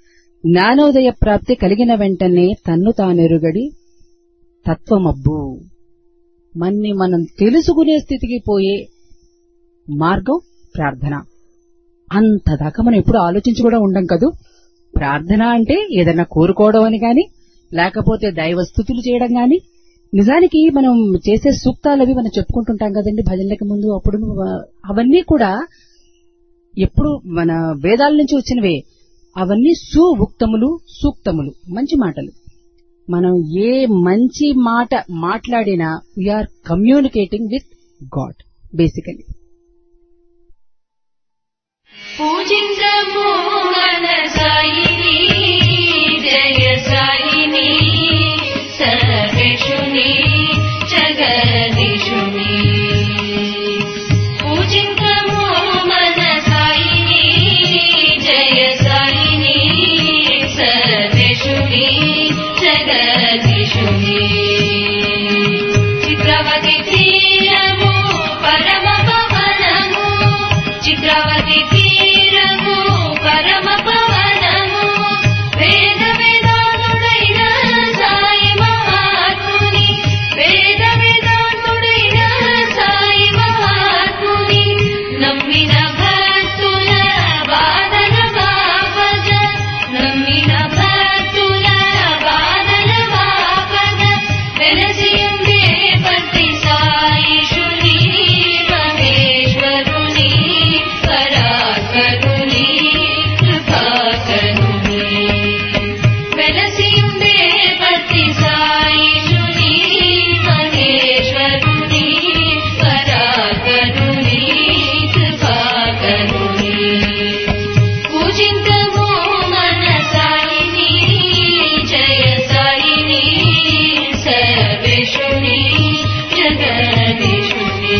జ్ఞానోదయ ప్రాప్తి కలిగిన వెంటనే తన్ను తానెరుగడి తత్వమబ్బు మన్ని మనం తెలుసుకునే స్థితికి పోయే మార్గం ప్రార్థన అంతదాకా మనం ఎప్పుడు ఆలోచించి కూడా ఉండం కదూ ప్రార్థన అంటే ఏదైనా కోరుకోవడం అని గాని లేకపోతే దైవ స్థుతులు చేయడం గాని నిజానికి మనం చేసే సూక్తాలు అవి మనం చెప్పుకుంటుంటాం కదండి భజనలకు ముందు అప్పుడు అవన్నీ కూడా ఎప్పుడు మన వేదాల నుంచి వచ్చినవే అవన్నీ సువుక్తములు సూక్తములు మంచి మాటలు మనం ఏ మంచి మాట మాట్లాడినా we are communicating with God basically పూజించము మన సాయిని జయ సాయిని సర్వేషుని జగదీశుని పూజించము మన సాయిని జయ సాయిని సర్వేషుని జగదీశుని చిత్రవతి తీరము పరమ పవనము చిత్రవతి తీరము పరమ పవనము వేద వేదాంతుడైన సాయి మహాత్ముని వేద వేదాంతుడైన సాయి మహాత్ముని నమ్మిన భక్తుల వాదన బాపగ నమ్మిన భక్తుల వాదన బాపగ వెలసియుండే పతి సాయిషుని మహేశ్వరుని పరాకరుని కృపాకరుని వెలసియుండే పతి సాయిషుని మహేశ్వరుని పరాకరుని కృపాకరుని పూజింతము మన సాయిని జయ సాయిని సర్వేషుని జగదీశుని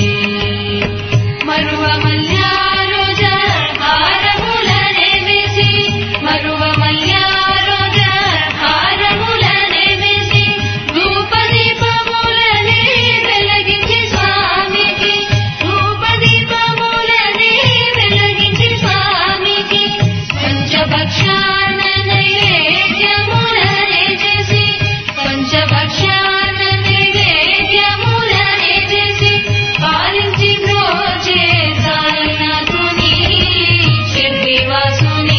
మరువ మల్యారోజ హారములనే వేసి మరువ మల్యారోజ హారములనే వేసి ధూపదీపములనే వెలగించి స్వామికి ధూపదీపములనే వెలగించి స్వామికి పంచభక్షాన నైవేద్యములనే చేసి పంచభక్షాన నైవేద్యములనే చేసి పాలించి బ్రోచే సాయినాథుని శ్రీవాసుని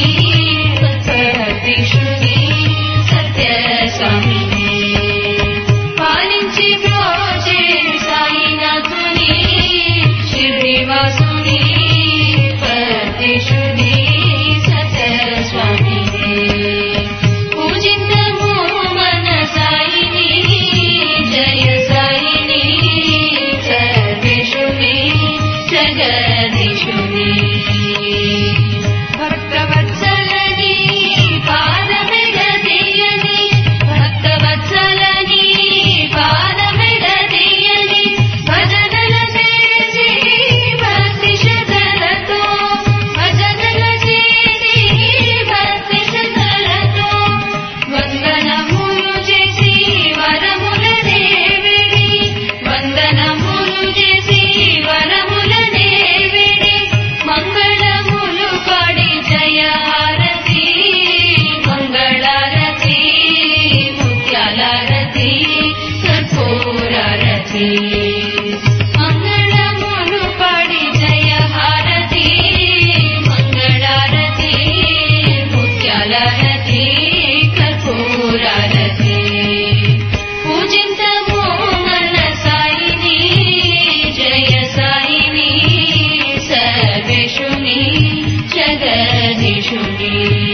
సతీషుని సత్య స్వామిని పాలించి బ్రోచే సాయినాథుని శ్రీవాసుని సతీషుని సత్య స్వామిని పూజింతము మన సాయిని జయ సాయిని సర్వేషుని జగదీశుని భక్తవత్సలని పాదమెగదీయని భక్తవత్సలని పాదమెగదీయని భజనల చేసి భక్తి శ్రద్ధలతో భజనల చేసి భక్తి శ్రద్ధలతో వందనములు చేసి వరముల దేవిడి వందనములు చేసి వరముల దేవిడి మంగళములు పాడి జయ హారతి మంగళారతి ముత్యాలారతి కర్పూరారతి మంగళములు పాడి జయ హారతి మంగళారతి ముత్యాలారతి కర్పూరారతి పూజింతము మన సాయిని జయ సాయిని సర్వేషుని జగదీశుని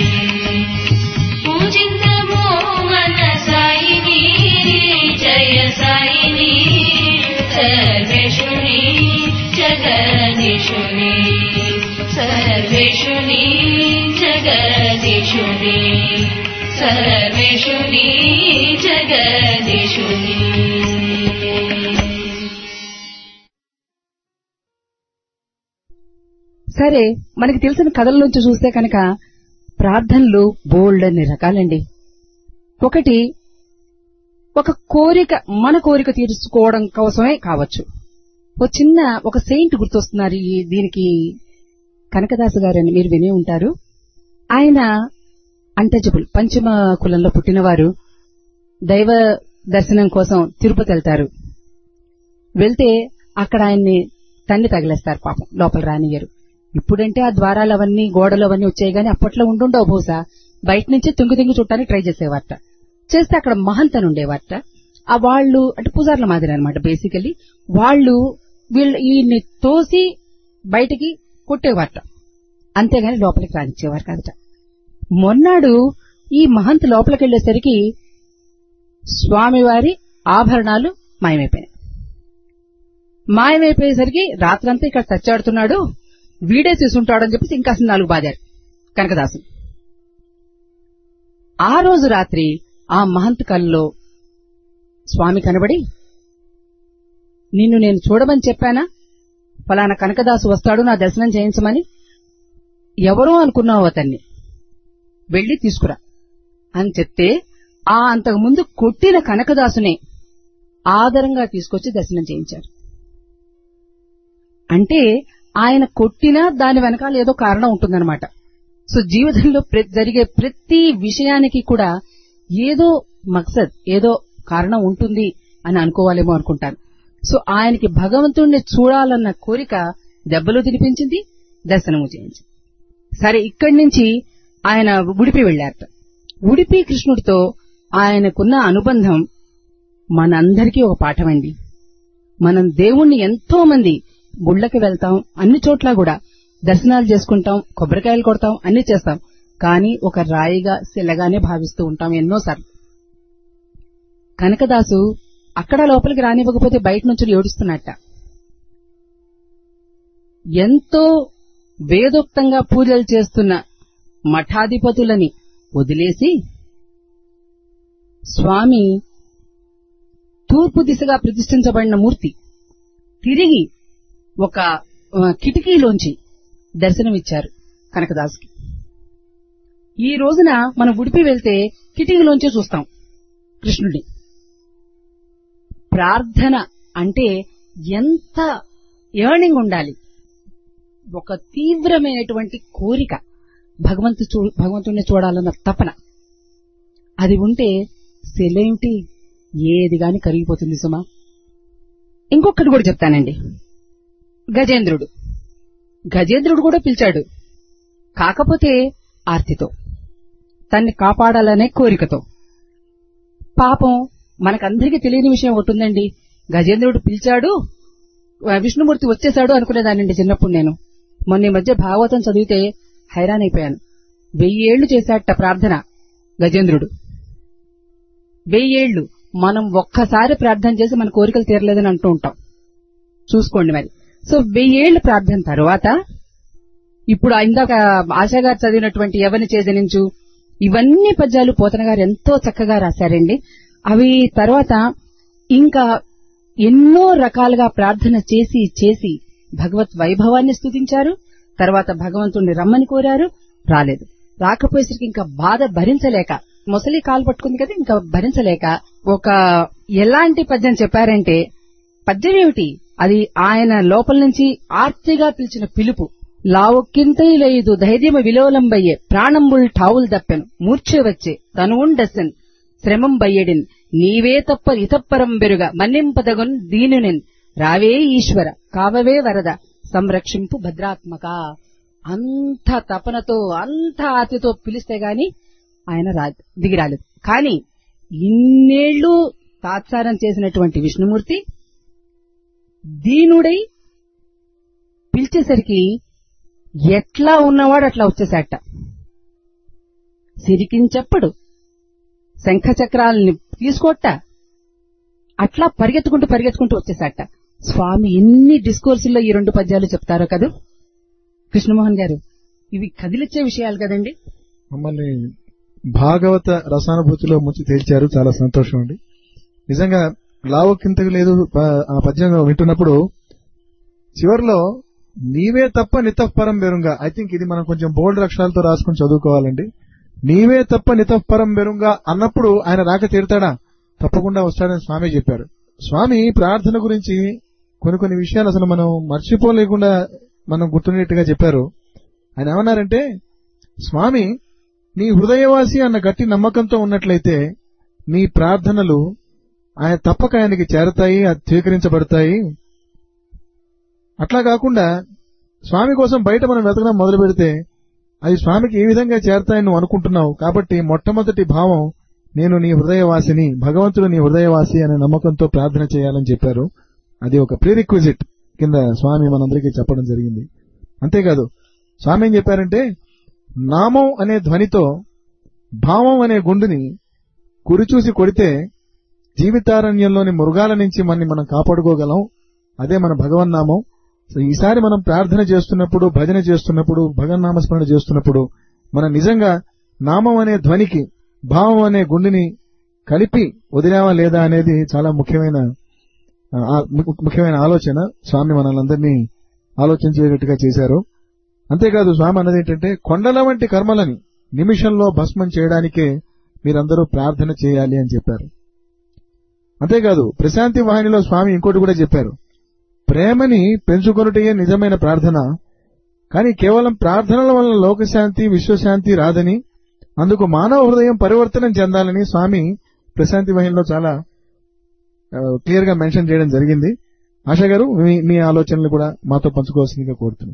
పూజింతము మన సాయిని జయ సాయిని సర్వేషుని జగదీశుని సర్వేషుని జగదీశుని సర్వేషుని జగదీశుని సరే మనకి తెలిసిన కథల నుంచి చూస్తే కనుక ప్రార్థనలు బోల్డ్ అన్ని రకాలండి ఒకటి ఒక కోరిక మన కోరిక తీర్చుకోవడం కోసమే కావచ్చు ఓ చిన్న ఒక సెయింట్ గుర్తొస్తున్నారు ఈ దీనికి కనకదాసు గారని మీరు వినే ఉంటారు ఆయన అంటచబుల్ పంచమ కులంలో పుట్టినవారు దైవ దర్శనం కోసం తిరుపతి వెళ్తారు వెళ్తే అక్కడ ఆయన్ని తన్ని తగిలేస్తారు పాపం లోపల రానియరు ఇప్పుడంటే ఆ ద్వారాలు అవన్నీ గోడలు అవన్నీ వచ్చాయి గానీ అప్పట్లో ఉండుండవు బహుశా బయట నుంచి తుంగి తుంగి చుట్టానికి ట్రై చేసేవారట చేస్తే అక్కడ మహంతను ఉండేవారట ఆ వాళ్ళు అంటే పూజార్ల మాదిరి అనమాట బేసికలీ వాళ్ళు వీళ్ళు ఈయన్ని తోసి బయటికి కొట్టేవారట అంతేగాని లోపలికి రానిచ్చేవారు కాదట మొన్నాడు ఈ మహంత్ లోపలికి వెళ్లేసరికి స్వామివారి ఆభరణాలు మాయమైపోయాయి మాయమైపోయేసరికి రాత్రంతా ఇక్కడ చచ్చాడుతున్నాడు వీడే తీసుంటాడని చెప్పేసి ఇంకా నాలుగు బాదారు కనకదాసు ఆ రోజు రాత్రి ఆ మహంత్ కల్లో స్వామి కనబడి నిన్ను నేను చూడమని చెప్పానా ఫలానా కనకదాసు వస్తాడు నా దర్శనం చేయించమని ఎవరో అనుకున్నావు అతన్ని వెళ్లి తీసుకురా అని చెప్తే ఆ అంతకుముందు కొట్టిన కనకదాసునే ఆదరంగా తీసుకొచ్చి దర్శనం చేయించారు అంటే ఆయన కొట్టినా దాని వెనకాల ఏదో కారణం ఉంటుందన్నమాట సో జీవితంలో ప్ర- జరిగే ప్రతి విషయానికి కూడా ఏదో మక్సద్ ఏదో కారణం ఉంటుంది అని అనుకోవాలేమో అనుకుంటాను సో ఆయనకి భగవంతుణ్ణి చూడాలన్న కోరిక దెబ్బలు తినిపించింది దర్శనము చేయించింది సరే ఇక్కడి నుంచి ఆయన ఉడిపి వెళ్లారట ఉడిపి కృష్ణుడితో ఆయనకున్న అనుబంధం మనందరికీ ఒక పాఠమండి మనం దేవుణ్ణి ఎంతో మంది గుళ్ళకి వెళ్తాం అన్ని చోట్ల కూడా దర్శనాలు చేసుకుంటాం కొబ్బరికాయలు కొడతాం అన్ని చేస్తాం కానీ ఒక రాయిగా శిలగానే భావిస్తూ ఉంటాం ఎన్నోసార్లు కనకదాసు అక్కడ లోపలికి రానివ్వకపోతే బయట నుంచి ఏడుస్తున్నట్ట ఎంతో వేదోక్తంగా పూజలు చేస్తున్న మఠాధిపతులని వదిలేసి స్వామి తూర్పు దిశగా ప్రతిష్ఠించబడిన మూర్తి తిరిగి ఒక ఆ, కిటికీలోంచి దర్శనమిచ్చారు కనకదాసుకి ఈ రోజున మనం ఉడిపి వెళ్తే కిటికీలోంచే చూస్తాం కృష్ణుడిని ప్రార్థన అంటే ఎంత ఏర్నింగ్ ఉండాలి ఒక తీవ్రమైనటువంటి కోరిక భగవంతు చూ- భగవంతుణ్ణి చూడాలన్న తపన అది ఉంటే సెలేంటి ఏది గాని కరిగిపోతుంది సుమా ఇంకొకటి కూడా చెప్తానండి గజేంద్రుడు గజేంద్రుడు కూడా పిలిచాడు కాకపోతే ఆర్తితో తన్ని కాపాడాలనే కోరికతో పాపం మనకందరికీ తెలియని విషయం ఒకటి ఉందండి గజేంద్రుడు పిలిచాడు ఆ, విష్ణుమూర్తి వచ్చేశాడు అనుకునేదానండి చిన్నప్పుడు నేను మొన్న ఈ మధ్య భాగవతం చదివితే హైరాన్ అయిపోయాను వెయ్యేళ్లు చేశాట ప్రార్థన గజేంద్రుడు వెయ్యేళ్లు మనం ఒక్కసారి ప్రార్థన చేసి మన కోరికలు తీరలేదని అంటూ ఉంటాం చూసుకోండి మరి సో వెయ్యేళ్ల ప్రార్థన తర్వాత ఇప్పుడు ఇందాక ఆశా గారు చదివినటువంటి ఎవరిని చేజనించు ఇవన్నీ పద్యాలు పోతన గారు ఎంతో చక్కగా రాశారండి అవి తర్వాత ఇంకా ఎన్నో రకాలుగా ప్రార్థన చేసి చేసి భగవత్ వైభవాన్ని స్తుతించారు తర్వాత భగవంతుణ్ణి రమ్మని కోరారు రాలేదు రాకపోయేసరికి ఇంకా బాధ భరించలేక మొసలి కాలు పట్టుకుంది కదా ఇంకా భరించలేక ఒక ఎలాంటి పద్యం చెప్పారంటే పద్యం ఏమిటి అది ఆయన లోపల నుంచి ఆర్తిగా పిలిచిన పిలుపు లావొక్కింతైలేదు ధైర్యమ విలోలంబయ్యే ప్రాణంబుల్ ఠావుల్ దప్పెను మూర్ఛ వచ్చే తనువుండెసెన్ శ్రమం బయ్యడిన్ నీవే తప్ప ఇతప్పరం బెరుగ మన్నింపదగున్ దీనునిన్ రావే ఈశ్వర కావవే వరద సంరక్షింపు భద్రాత్మక అంత తపనతో అంత ఆర్తితో పిలిస్తే గాని ఆయన రా దిగి రాలేదు కానీ ఇన్నేళ్లు తాత్సారం చేసినటువంటి విష్ణుమూర్తి దీనుడై పిలిచేసరికి ఎట్లా ఉన్నవాడు అట్లా వచ్చేసాట సిరికించెప్పుడు శంఖచక్రాలని తీసుకోట అట్లా పరిగెత్తుకుంటూ పరిగెత్తుకుంటూ వచ్చేసాట స్వామి ఎన్ని డిస్కోర్సుల్లో ఈ రెండు పద్యాలు చెప్తారో కదా కృష్ణమోహన్ గారు ఇవి కదిలిచ్చే విషయాలు కదండి మమ్మల్ని భాగవత రసానుభూతిలో ముంచి తేల్చారు చాలా సంతోషం అండి నిజంగా లావక్కింతకు లేదు ప- ఆ పద్యం వింటున్నప్పుడు చివరిలో నీవే తప్ప నితఃపరం బెరుంగా ఐ థింక్ ఇది మనం కొంచెం బోల్డ్ అక్షరాలతో రాసుకుని చదువుకోవాలండి నీవే తప్ప నితఃపరం బెరుంగా అన్నప్పుడు ఆయన రాక తీరుతాడా తప్పకుండా వస్తాడని స్వామి చెప్పారు స్వామి ప్రార్థన గురించి కొన్ని కొన్ని విషయాలు అసలు మనం మర్చిపోలేకుండా మనం గుర్తుండేట్టుగా చెప్పారు ఆయన ఏమన్నారంటే స్వామి నీ హృదయవాసి అన్న గట్టి నమ్మకంతో ఉన్నట్లయితే నీ ప్రార్థనలు ఆయన తప్పక ఆయనకి చేరతాయి అది స్వీకరించబడతాయి అట్లా కాకుండా స్వామి కోసం బయట మనం వెతకడం మొదలు పెడితే అది స్వామికి ఏ విధంగా చేరతాయని నువ్వు అనుకుంటున్నావు కాబట్టి మొట్టమొదటి భావం నేను నీ హృదయవాసిని భగవంతుడు నీ హృదయవాసి అనే నమ్మకంతో ప్రార్థన చేయాలని చెప్పారు అది ఒక ప్రీరిక్విజిట్ కింద స్వామి మనందరికీ చెప్పడం జరిగింది అంతేకాదు స్వామి ఏం చెప్పారంటే నామం అనే ధ్వనితో భావం అనే గుండుని కురిచూసి కొడితే జీవితారణ్యంలోని మృగాల నుంచి మనని మనం కాపాడుకోగలం అదే మన భగవన్నామం సో ఈసారి మనం ప్రార్థన చేస్తున్నప్పుడు భజన చేస్తున్నప్పుడు భగవన్నామస్మరణ చేస్తున్నప్పుడు మనం నిజంగా నామం అనే ధ్వనికి భావం అనే గుండెని కలిపి వదిలావా లేదా అనేది చాలా ముఖ్యమైన ఆ, ము- ముఖ్యమైన ఆలోచన స్వామి మనల్ని ఆలోచించేటట్టుగా చేశారు అంతేకాదు స్వామి అన్నది ఏంటంటే కొండల వంటి కర్మలని నిమిషంలో భస్మం చేయడానికే మీరందరూ ప్రార్థన చేయాలి అని చెప్పారు అంతేకాదు ప్రశాంతి వాహినిలో స్వామి ఇంకోటి కూడా చెప్పారు ప్రేమని పెంచుకొనుటయే నిజమైన ప్రార్థన కానీ కేవలం ప్రార్థనల వల్ల లోకశాంతి విశ్వశాంతి రాదని అందుకు మానవ హృదయం పరివర్తనం చెందాలని స్వామి ప్రశాంతి వాహినిలో చాలా క్లియర్ గా మెన్షన్ చేయడం జరిగింది ఆశా గారు మీ మీ ఆలోచనలు కూడా మాతో పంచుకోవాల్సిందిగా కోరుతున్నాను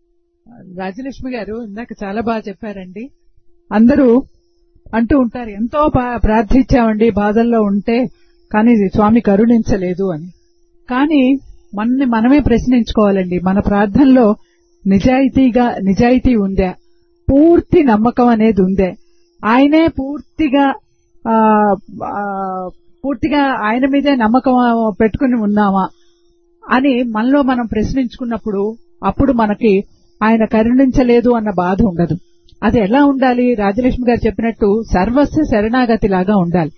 రాజలక్ష్మి గారు ఇందాక చాలా బాగా చెప్పారండి అందరూ అంటూ ఉంటారు ఎంతో బా- ప్రార్థించామండి బాధల్లో ఉంటే కానీ ఇది స్వామి కరుణించలేదు అని కానీ మనని మనమే ప్రశ్నించుకోవాలండి మన ప్రార్థనలో నిజాయితీగా నిజాయితీ ఉందా పూర్తి నమ్మకం అనేది ఉందే ఆయనే పూర్తిగా ఆ, ఆ, పూర్తిగా ఆయన మీదే నమ్మకం పెట్టుకుని ఉన్నామా అని మనలో మనం ప్రశ్నించుకున్నప్పుడు అప్పుడు మనకి ఆయన కరుణించలేదు అన్న బాధ ఉండదు అది ఎలా ఉండాలి రాజలక్ష్మి గారు చెప్పినట్టు సర్వస్వ శరణాగతి లాగా ఉండాలి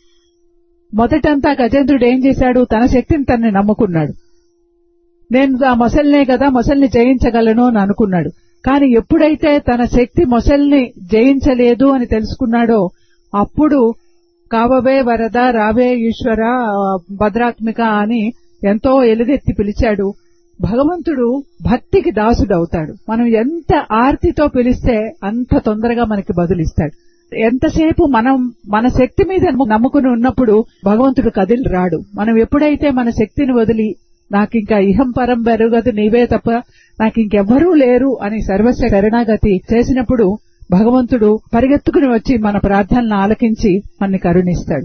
మొదటంతా గజేంద్రుడు ఏం చేశాడు తన శక్తిని తనని నమ్ముకున్నాడు నేను ఆ మొసల్నే కదా మొసల్ని జయించగలను అని అనుకున్నాడు కానీ ఎప్పుడైతే తన శక్తి మొసల్ని జయించలేదు అని తెలుసుకున్నాడో అప్పుడు కావవే వరద రావే ఈశ్వర భద్రాత్మిక అని ఎంతో ఎలుగెత్తి పిలిచాడు భగవంతుడు భక్తికి దాసుడవుతాడు మనం ఎంత ఆర్తితో పిలిస్తే అంత తొందరగా మనకి బదులిస్తాడు ఎంతసేపు మనం మన శక్తి మీద నమ్ముకుని ఉన్నప్పుడు భగవంతుడు కదిలి రాడు మనం ఎప్పుడైతే మన శక్తిని వదిలి నాకు ఇంకా ఇహం పరం బెరుగదు నీవే తప్ప నాకు ఇంకెవ్వరూ లేరు అని సర్వస్వ శరణాగతి చేసినప్పుడు భగవంతుడు పరిగెత్తుకుని వచ్చి మన ప్రార్థనలను ఆలకించి మనని కరుణిస్తాడు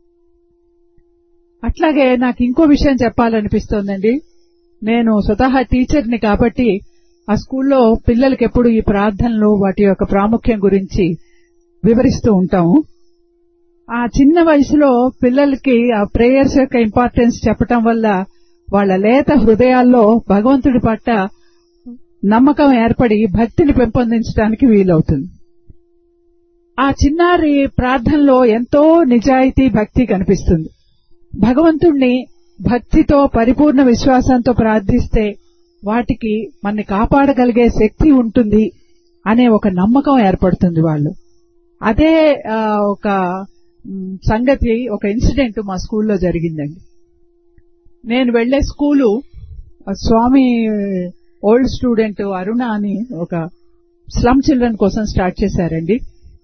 అట్లాగే నాకు ఇంకో విషయం చెప్పాలనిపిస్తోందండి నేను స్వతహా టీచర్ని కాబట్టి ఆ స్కూల్లో పిల్లలకి ఎప్పుడు ఈ ప్రార్థనలు వాటి యొక్క ప్రాముఖ్యం గురించి వివరిస్తూ ఉంటాము ఆ చిన్న వయసులో పిల్లలకి ఆ ప్రేయర్స్ యొక్క ఇంపార్టెన్స్ చెప్పటం వల్ల వాళ్ళ లేత హృదయాల్లో భగవంతుడి పట్ల నమ్మకం ఏర్పడి భక్తిని పెంపొందించడానికి వీలవుతుంది ఆ చిన్నారి ప్రార్థనలో ఎంతో నిజాయితీ భక్తి కనిపిస్తుంది భగవంతుణ్ణి భక్తితో పరిపూర్ణ విశ్వాసంతో ప్రార్థిస్తే వాటికి మనని కాపాడగలిగే శక్తి ఉంటుంది అనే ఒక నమ్మకం ఏర్పడుతుంది వాళ్ళు అదే ఆ, ఒక మ్, సంగతి ఒక ఇన్సిడెంట్ మా స్కూల్లో జరిగిందండి నేను వెళ్లే స్కూలు ఆ స్వామి ఓల్డ్ స్టూడెంట్ అరుణ అని ఒక స్లమ్ చిల్డ్రన్ కోసం స్టార్ట్ చేశారండి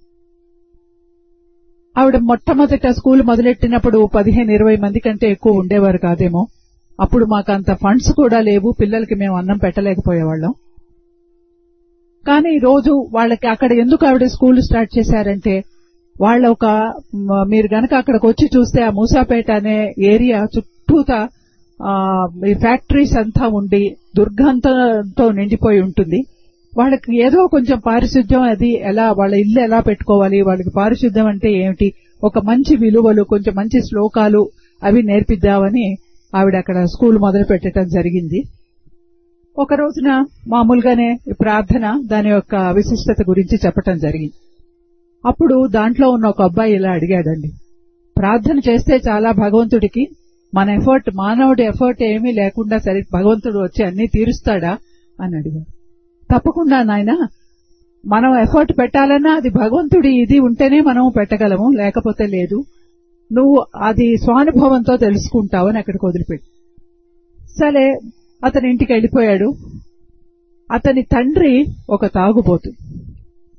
ఆవిడ మొట్టమొదట స్కూల్ మొదలెట్టినప్పుడు పదిహేను ఇరవై మంది కంటే ఎక్కువ ఉండేవారు కాదేమో అప్పుడు మాకు అంత ఫండ్స్ కూడా లేవు పిల్లలకి మేము అన్నం పెట్టలేకపోయేవాళ్ళం కానీ రోజు వాళ్ళకి అక్కడ ఎందుకు ఆవిడ స్కూల్ స్టార్ట్ చేశారంటే వాళ్ళ ఒక మ- మీరు గనక అక్కడికి వచ్చి చూస్తే ఆ మూసాపేట అనే ఏరియా చుట్టూతా ఆ, ఈ ఫ్యాక్టరీస్ అంతా ఉండి దుర్గంధంతో నిండిపోయి ఉంటుంది వాళ్ళకి ఏదో కొంచెం పారిశుద్ధ్యం అది ఎలా వాళ్ళ ఇల్లు ఎలా పెట్టుకోవాలి వాళ్ళకి పారిశుద్ధ్యం అంటే ఏమిటి ఒక మంచి విలువలు కొంచెం మంచి శ్లోకాలు అవి నేర్పిద్దామని ఆవిడ అక్కడ స్కూల్ మొదలు పెట్టడం జరిగింది ఒక రోజున మామూలుగానే ఈ ప్రార్థన దాని యొక్క విశిష్టత గురించి చెప్పటం జరిగింది అప్పుడు దాంట్లో ఉన్న ఒక అబ్బాయి ఇలా అడిగాడండి ప్రార్థన చేస్తే చాలా భగవంతుడికి మన ఎఫర్ట్ మానవుడి ఎఫర్ట్ ఏమీ లేకుండా సరే భగవంతుడు వచ్చి అన్ని తీరుస్తాడా అని అడిగాడు తప్పకుండా నాయన మనం ఎఫర్ట్ పెట్టాలన్నా అది భగవంతుడి ఇది ఉంటేనే మనం పెట్టగలము లేకపోతే లేదు నువ్వు అది స్వానుభవంతో తెలుసుకుంటావు అని అక్కడికి వదిలిపెట్టి సరే అతని ఇంటికి వెళ్ళిపోయాడు అతని తండ్రి ఒక తాగుబోతు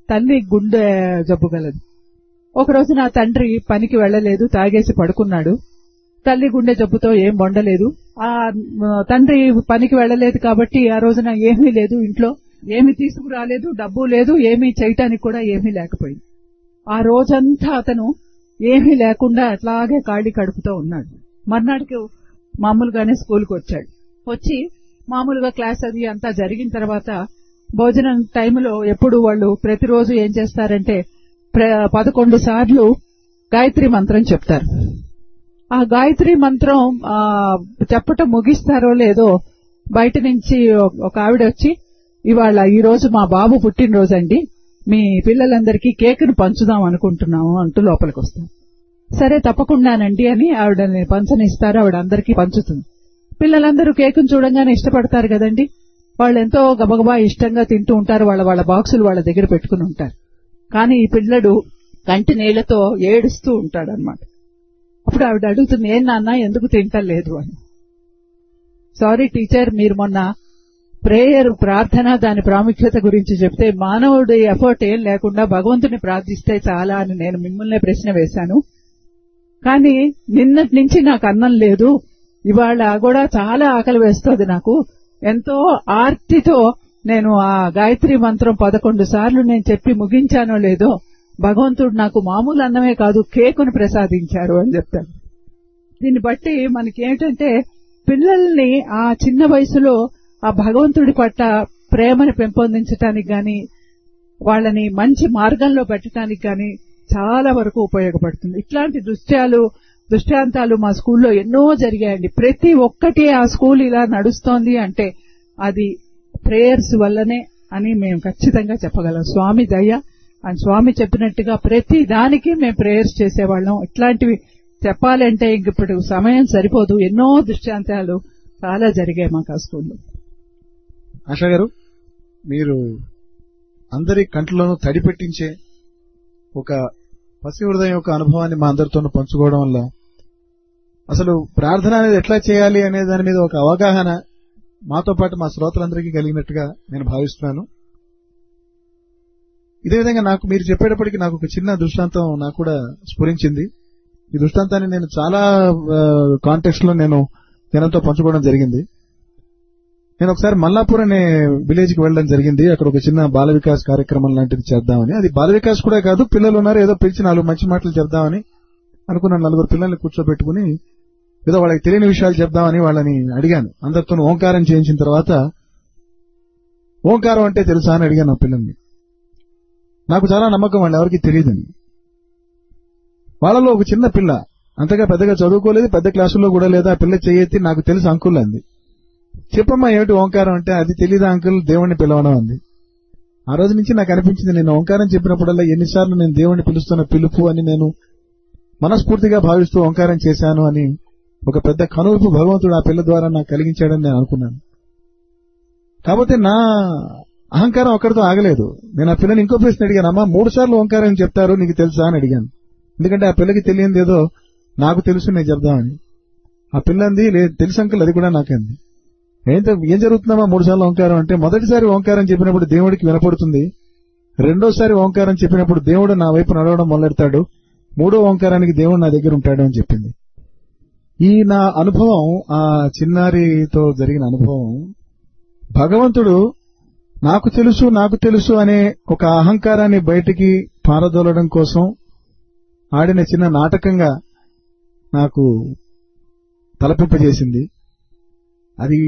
తల్లి గుండె జబ్బు గలదు ఒక రోజు నా తండ్రి పనికి వెళ్ళలేదు తాగేసి పడుకున్నాడు తల్లి గుండె జబ్బుతో ఏం వండలేదు ఆ మ, తండ్రి పనికి వెళ్ళలేదు కాబట్టి ఆ రోజున ఏమీ లేదు ఇంట్లో ఏమీ తీసుకురాలేదు డబ్బు లేదు ఏమీ చేయటానికి కూడా ఏమీ లేకపోయింది ఆ రోజంతా అతను ఏమీ లేకుండా అట్లాగే ఖాళీ కడుపుతో ఉన్నాడు మర్నాటికి మామూలుగానే స్కూల్కి వచ్చాడు వచ్చి మామూలుగా క్లాస్ అది అంతా జరిగిన తర్వాత భోజనం టైంలో ఎప్పుడు వాళ్ళు ప్రతిరోజు ఏం చేస్తారంటే ప్ర- పదకొండు సార్లు గాయత్రి మంత్రం చెప్తారు ఆ గాయత్రి మంత్రం ఆ చెప్పటం ముగిస్తారో లేదో బయట నుంచి ఒక ఆవిడ వచ్చి ఇవాళ ఈ రోజు మా బాబు పుట్టినరోజు అండి మీ పిల్లలందరికీ కేకును పంచుదాం అనుకుంటున్నాము అంటూ లోపలికి వస్తాం సరే తప్పకుండానండి అని ఆవిడని పంచనిస్తారు ఆవిడ అందరికీ పంచుతుంది పిల్లలందరూ కేకును చూడంగానే ఇష్టపడతారు కదండి వాళ్ళు ఎంతో గబగబా ఇష్టంగా తింటూ ఉంటారు వాళ్ళ వాళ్ళ బాక్సులు వాళ్ళ దగ్గర పెట్టుకుని ఉంటారు కానీ ఈ పిల్లడు కంటి నీళ్లతో ఏడుస్తూ ఉంటాడు అనమాట అప్పుడు ఆవిడ అడుగుతుంది ఏం నాన్న ఎందుకు తింటలేదు అని సారీ టీచర్ మీరు మొన్న ప్రేయర్ ప్రార్థన దాని ప్రాముఖ్యత గురించి చెప్తే మానవుడి ఎఫర్ట్ ఏం లేకుండా భగవంతుని ప్రార్థిస్తే చాలా అని నేను మిమ్మల్నే ప్రశ్న వేశాను కానీ నిన్నటి నుంచి నాకు అన్నం లేదు ఇవాళ కూడా చాలా ఆకలి వేస్తోంది నాకు ఎంతో ఆర్తితో నేను ఆ గాయత్రి మంత్రం పదకొండు సార్లు నేను చెప్పి ముగించానో లేదో భగవంతుడు నాకు మామూలు అన్నమే కాదు కేకును ప్రసాదించారు అని చెప్తాను దీన్ని బట్టి మనకి ఏంటంటే పిల్లల్ని ఆ చిన్న వయసులో ఆ భగవంతుడి పట్ల ప్రేమని పెంపొందించడానికి గాని వాళ్ళని మంచి మార్గంలో పెట్టడానికి గాని చాలా వరకు ఉపయోగపడుతుంది ఇట్లాంటి దృశ్యాలు దృష్టాంతాలు మా స్కూల్లో ఎన్నో జరిగాయండి ప్రతి ఒక్కటి ఆ స్కూల్ ఇలా నడుస్తోంది అంటే అది ప్రేయర్స్ వల్లనే అని మేము ఖచ్చితంగా చెప్పగలం స్వామి దయ అని స్వామి చెప్పినట్టుగా ప్రతి దానికి మేము ప్రేయర్స్ చేసేవాళ్ళం ఇట్లాంటివి చెప్పాలంటే ఇంక ఇప్పుడు సమయం సరిపోదు ఎన్నో దృష్టాంతాలు చాలా జరిగాయి మాకు ఆ స్కూల్లో ఆశా గారు మీరు అందరి కంట్లోనూ తడి పెట్టించే ఒక పసి హృదయం యొక్క అనుభవాన్ని మా అందరితోనూ పంచుకోవడం వల్ల అసలు ప్రార్థన అనేది ఎట్లా చేయాలి అనే దాని మీద ఒక అవగాహన మాతో పాటు మా శ్రోతలందరికీ కలిగినట్టుగా నేను భావిస్తున్నాను ఇదే విధంగా నాకు మీరు చెప్పేటప్పటికి నాకు ఒక చిన్న దృష్టాంతం నాకు కూడా స్ఫురించింది ఈ దృష్టాంతాన్ని నేను చాలా కాంటెక్స్ట్ లో నేను జనంతో పంచుకోవడం జరిగింది నేను ఒకసారి మల్లాపూర్ అనే విలేజ్ కి వెళ్ళడం జరిగింది అక్కడ ఒక చిన్న బాల వికాస్ కార్యక్రమం లాంటిది చేద్దామని అది బాల వికాస్ కూడా కాదు పిల్లలు ఉన్నారు ఏదో పిలిచి నాలుగు మంచి మాటలు చెప్దామని అనుకున్న నలుగురు పిల్లల్ని కూర్చోబెట్టుకుని ఏదో వాళ్ళకి తెలియని విషయాలు చెప్దామని వాళ్ళని అడిగాను అందరితో ఓంకారం చేయించిన తర్వాత ఓంకారం అంటే తెలుసా అని అడిగాను ఆ పిల్లల్ని నాకు చాలా నమ్మకం వాళ్ళు ఎవరికి తెలియదని వాళ్ళలో ఒక చిన్న పిల్ల అంతగా పెద్దగా చదువుకోలేదు పెద్ద క్లాసుల్లో కూడా లేదా ఆ పిల్ల చేయెత్తి నాకు తెలుసు అంకుల్ అంది చెప్పమ్మా ఏమిటి ఓంకారం అంటే అది తెలీదా అంకుల్ దేవుణ్ణి పిలవడం అంది ఆ రోజు నుంచి నాకు అనిపించింది నేను ఓంకారం చెప్పినప్పుడల్లా ఎన్నిసార్లు నేను దేవుణ్ణి పిలుస్తున్న పిలుపు అని నేను మనస్ఫూర్తిగా భావిస్తూ ఓంకారం చేశాను అని ఒక పెద్ద కనువిపు భగవంతుడు ఆ పిల్ల ద్వారా నాకు కలిగించాడని నేను అనుకున్నాను కాకపోతే నా అహంకారం ఒక్కడితో ఆగలేదు నేను ఆ పిల్లని ఇంకో ప్రశ్న అడిగాను అమ్మా మూడు సార్లు ఓంకారం చెప్తారు నీకు తెలుసా అని అడిగాను ఎందుకంటే ఆ పిల్లకి తెలియంది ఏదో నాకు తెలుసు నేను చెప్దామని ఆ పిల్లంది లేదు తెలుసు అంకుల్ అది కూడా నాకంది ఏంటో ఏం జరుగుతుందమ్మా మూడు సార్లు ఓంకారం అంటే మొదటిసారి ఓంకారం చెప్పినప్పుడు దేవుడికి వినపడుతుంది రెండోసారి ఓంకారం చెప్పినప్పుడు దేవుడు నా వైపు నడవడం మొదలెడతాడు మూడో ఓంకారానికి దేవుడు నా దగ్గర ఉంటాడు అని చెప్పింది ఈ నా అనుభవం ఆ చిన్నారితో జరిగిన అనుభవం భగవంతుడు నాకు తెలుసు నాకు తెలుసు అనే ఒక అహంకారాన్ని బయటికి పారదోలడం కోసం ఆడిన చిన్న నాటకంగా నాకు తలపింపజేసింది అది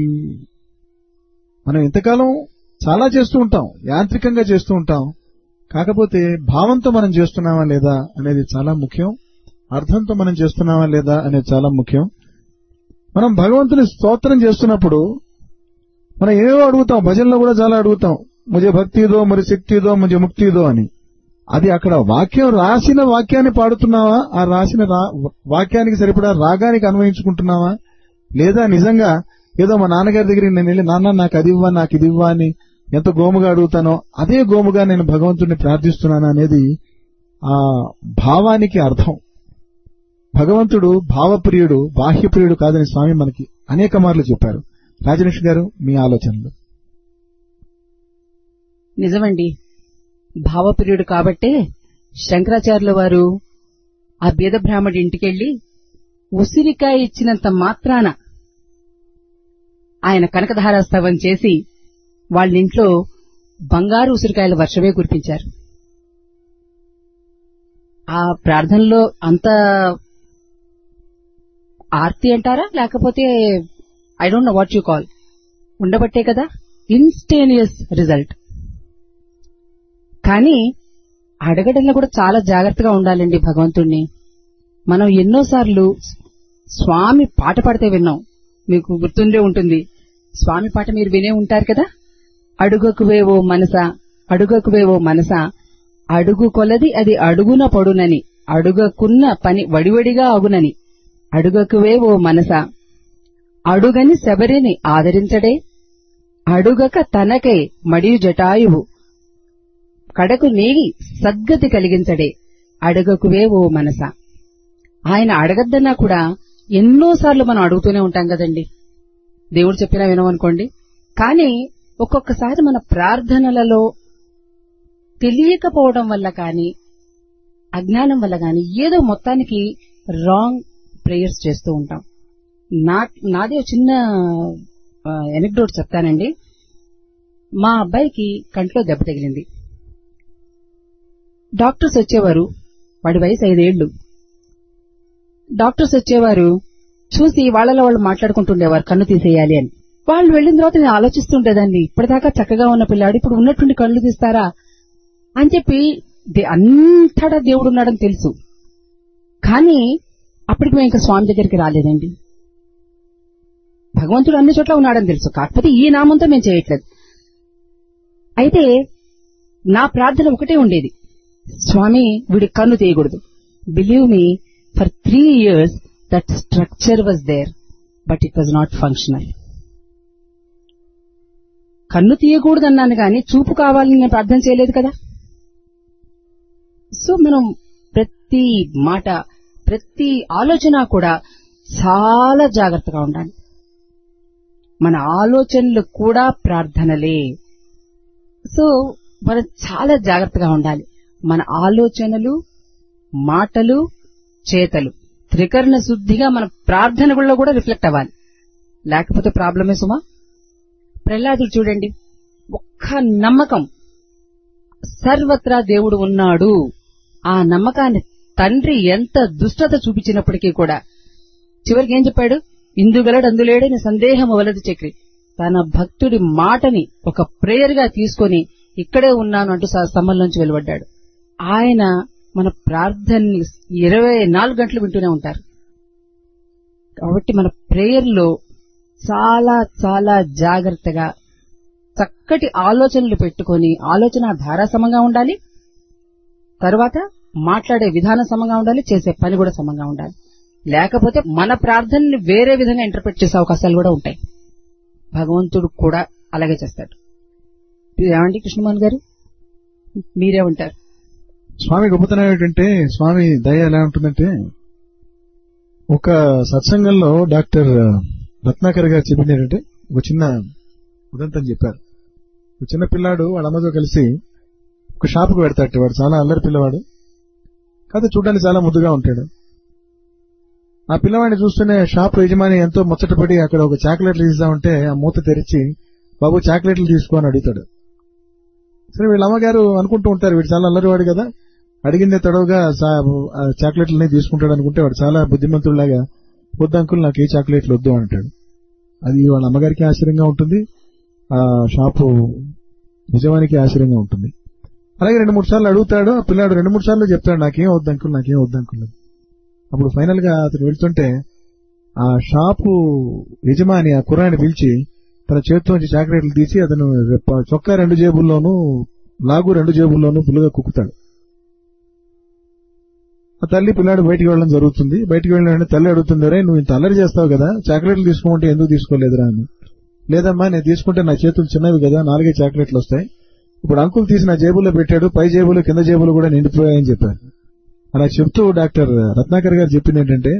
మనం ఎంతకాలం చాలా చేస్తూ ఉంటాం యాంత్రికంగా చేస్తూ ఉంటాం కాకపోతే భావంతో మనం చేస్తున్నామా లేదా అనేది చాలా ముఖ్యం అర్థంతో మనం చేస్తున్నామా లేదా అనేది చాలా ముఖ్యం మనం భగవంతుని స్తోత్రం చేస్తున్నప్పుడు మనం ఏవో అడుగుతాం భజనలో కూడా చాలా అడుగుతాం ముజే భక్తిదో మరి శక్తిదో ముజే ముక్తిదో అని అది అక్కడ వాక్యం రాసిన వాక్యాన్ని పాడుతున్నావా ఆ రాసిన రా- వాక్యానికి సరిపడా రాగానికి అన్వయించుకుంటున్నావా లేదా నిజంగా ఏదో మా నాన్నగారి దగ్గరికి నేను వెళ్ళి నాన్న నాకు అది ఇవ్వా నాకు ఇది ఇవ్వా అని ఎంత గోముగా అడుగుతానో అదే గోముగా నేను భగవంతుడిని ప్రార్థిస్తున్నాను అనేది ఆ భావానికి అర్థం భగవంతుడు భావప్రియుడు బాహ్యప్రియుడు కాదని స్వామి మనకి అనేక మార్లు చెప్పారు రాజలక్ష్మి గారు మీ ఆలోచనలు నిజమండి భావప్రియుడు కాబట్టే శంకరాచార్యుల వారు ఆ బీద బ్రాహ్మడి ఇంటికెళ్లి ఉసిరికాయ ఇచ్చినంత మాత్రాన ఆయన కనకధారాస్తవం చేసి వాళ్ళ ఇంట్లో బంగారు ఉసిరికాయల వర్షమే కురిపించారు ఆ ప్రార్థనలో అంత ఆర్తి అంటారా లేకపోతే I don't know what you call ఉండబట్టే కదా ఇన్స్టేనియస్ రిజల్ట్ కానీ అడగడంలో కూడా చాలా జాగ్రత్తగా ఉండాలండి భగవంతుణ్ణి మనం ఎన్నోసార్లు స్వామి పాట పాడితే విన్నాం మీకు గుర్తుండే ఉంటుంది స్వామి పాట మీరు వినే ఉంటారు కదా అడుగకువేవో మనస అడుగకువేవో మనస అడుగు కొలది అది అడుగున పడునని అడుగకున్న పని వడివడిగా అగునని అడుగకువే ఓ మనస అడుగని శబరిని ఆదరించడే అడుగక తనకై మడియు జటాయువు కడకు నీగి సద్గతి కలిగించడే అడుగకువే ఓ మనస ఆయన అడగద్దన్నా కూడా ఎన్నోసార్లు మనం అడుగుతూనే ఉంటాం కదండి దేవుడు చెప్పినా వినమనుకోండి కానీ ఒక్కొక్కసారి మన ప్రార్థనలలో తెలియకపోవడం వల్ల కానీ అజ్ఞానం వల్ల కానీ ఏదో మొత్తానికి రాంగ్ ప్రేయర్స్ చేస్తూ ఉంటాం నా నాది ఒక చిన్న ఎనెక్డోట్ చెప్తానండి మా అబ్బాయికి కంట్లో దెబ్బ తగిలింది డాక్టర్స్ వచ్చేవారు వాడి వయసు ఐదేళ్లు డాక్టర్స్ వచ్చేవారు చూసి వాళ్ళలో వాళ్ళు మాట్లాడుకుంటుండేవారు కన్ను తీసేయాలి అని వాళ్ళు వెళ్ళిన తర్వాత నేను ఆలోచిస్తుండేదాన్ని ఇప్పటిదాకా చక్కగా ఉన్న పిల్లాడు ఇప్పుడు ఉన్నట్టుండి కళ్ళు తీస్తారా అని చెప్పి దే- అంతటా దేవుడు ఉన్నాడని తెలుసు కానీ అప్పటికి మేము ఇంకా స్వామి దగ్గరికి రాలేదండి భగవంతుడు అన్ని చోట్ల ఉన్నాడని తెలుసు కాకపోతే ఈ నామంతో మేము చేయట్లేదు అయితే నా ప్రార్థన ఒకటే ఉండేది స్వామి వీడి కన్ను తీయకూడదు believe me for three years that structure was there but it was not functional కన్ను తీయకూడదన్నాను కానీ చూపు కావాలని నేను ప్రార్థన చేయలేదు కదా సో మనం ప్రతి మాట ప్రతి ఆలోచన కూడా చాలా జాగ్రత్తగా ఉండాలి మన ఆలోచనలు కూడా ప్రార్థనలే సో మనం చాలా జాగ్రత్తగా ఉండాలి మన ఆలోచనలు మాటలు చేతలు త్రికరణ శుద్ధిగా మన ప్రార్థనలలో కూడా రిఫ్లెక్ట్ అవ్వాలి లేకపోతే ప్రాబ్లమే సుమా ప్రహ్లాదుడు చూడండి ఒక్క నమ్మకం సర్వత్రా దేవుడు ఉన్నాడు ఆ నమ్మకాన్ని తండ్రి ఎంత దుష్టత చూపించినప్పటికీ కూడా చివరికి ఏం చెప్పాడు ఇందుగలడు అందులేడని సందేహం వలది చక్రి తన భక్తుడి మాటని ఒక ప్రేయర్ గా తీసుకొని ఇక్కడే ఉన్నాను అంటూ స- స్తంభంలోంచి వెలువడ్డాడు ఆయన మన ప్రార్థనని ఇరవై నాలుగు గంటలు వింటూనే ఉంటారు కాబట్టి మన ప్రేయర్ లో చాలా చాలా జాగ్రత్తగా చక్కటి ఆలోచనలు పెట్టుకొని ఆలోచన ధారాసమంగా ఉండాలి తర్వాత మాట్లాడే విధానం సమంగా ఉండాలి చేసే పని కూడా సమంగా ఉండాలి లేకపోతే మన ప్రార్థనని వేరే విధంగా ఇంటర్ప్రిట్ చేసే అవకాశాలు కూడా ఉంటాయి భగవంతుడు కూడా అలాగే చేస్తాడు ఏమండి కృష్ణమోహన్ గారు మీరే ఉంటారు స్వామి గొప్పతనం ఏంటంటే స్వామి దయ ఎలా ఉంటుందంటే ఒక సత్సంగంలో డాక్టర్ రత్నాకర్ గారు చెప్పింది ఏంటంటే ఒక చిన్న ఉదంతం చెప్పారు ఒక చిన్న పిల్లాడు వాళ్ళ అమ్మతో కలిసి ఒక షాపుకు పెడతాడు వాడు చాలా అల్లరి పిల్లవాడు కాదు చూడడానికి చాలా ముద్దుగా ఉంటాడు ఆ పిల్లవాడిని చూస్తూనే షాప్ యజమాని ఎంతో ముచ్చటపడి అక్కడ ఒక చాక్లెట్లు ఇస్తామంటే ఆ మూత తెరిచి బాబు చాక్లెట్లు తీసుకో అని అడుగుతాడు సరే వీళ్ళ అమ్మగారు అనుకుంటూ ఉంటారు వీడు చాలా అల్లరివాడు కదా అడిగిందే తడవుగా చాక్లెట్లని తీసుకుంటాడు అనుకుంటే వాడు చాలా బుద్ధిమంతుడిలాగా వద్దు అంకుల్ నాకు ఏ చాక్లెట్లు వద్దు అంటాడు అది వాళ్ళ అమ్మగారికి ఆశ్చర్యంగా ఉంటుంది ఆ షాపు నిజమానికి ఆశ్చర్యంగా ఉంటుంది అలాగే రెండు మూడు సార్లు అడుగుతాడు ఆ పిల్లాడు రెండు మూడు సార్లు చెప్తాడు నాకేం వద్దు అంకుల్ నాకేం వద్దు అంకుల్ అని. అప్పుడు ఫైనల్ గా అతను వెళ్తుంటే ఆ షాపు యజమాని ఆ కుర్రాన్ని పిలిచి తన చేతిలోంచి చాక్లెట్లు తీసి అతను రెప్ప- చొక్కా రెండు జేబుల్లోనూ లాగు రెండు జేబుల్లోనూ ఫుల్గా కుక్కుతాడు ఆ తల్లి పిల్లాడు బయటికి వెళ్ళడం జరుగుతుంది బయటికి వెళ్ళిన వెంటనే తల్లి అడుగుతుంది రే నువ్వు ఇంత అల్లరి చేస్తావు కదా చాక్లెట్లు తీసుకోమంటే ఎందుకు తీసుకోలేదురా అని లేదమ్మా నేను తీసుకుంటే నా చేతులు చిన్నవి కదా నాలుగే చాక్లెట్లు వస్తాయి ఇప్పుడు అంకుల్ తీసి నా జేబులో పెట్టాడు పై జేబులు కింద జేబులు కూడా నిండిపోయాయని చెప్పారు అలా చెప్తూ డాక్టర్ రత్నాకర్ గారు చెప్పింది ఏంటంటే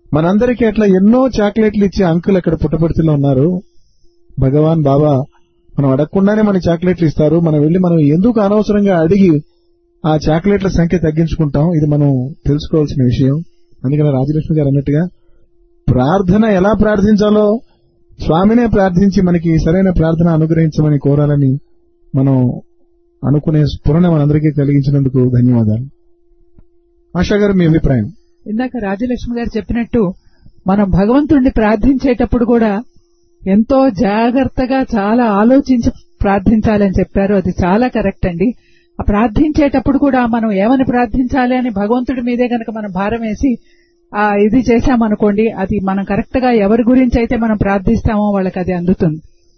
మనందరికీ అట్లా ఎన్నో చాక్లెట్లు ఇచ్చే అంకుల్ అక్కడ పుట్టపర్తిలో ఉన్నారు భగవాన్ బాబా మనం అడగకుండానే మనకి చాక్లెట్లు ఇస్తారు మనం వెళ్ళి మనం ఎందుకు అనవసరంగా అడిగి ఆ చాక్లెట్ల సంఖ్య తగ్గించుకుంటాం ఇది మనం తెలుసుకోవాల్సిన విషయం అందుకని రాజలక్ష్మి గారు అన్నట్టుగా ప్రార్థన ఎలా ప్రార్థించాలో స్వామినే ప్రార్థించి మనకి సరైన ప్రార్థన అనుగ్రహించమని కోరాలని మనం అనుకునే స్ఫురణ మనందరికీ కలిగించినందుకు ధన్యవాదాలు ఆశా గారు మీ అభిప్రాయం ఇందాక రాజలక్ష్మి గారు చెప్పినట్టు మనం భగవంతుణ్ణి ప్రార్థించేటప్పుడు కూడా ఎంతో జాగ్రత్తగా చాలా ఆలోచించి ప్రార్థించాలని చెప్పారు అది చాలా కరెక్ట్ అండి ఆ ప్రార్థించేటప్పుడు కూడా మనం ఏమని ప్రార్థించాలి అని భగవంతుడి మీదే గనక మనం భారం వేసి ఆ ఇది చేశామనుకోండి అది మనం కరెక్ట్ గా ఎవరి గురించి అయితే మనం ప్రార్థిస్తామో వాళ్ళకి అది అందుతుంది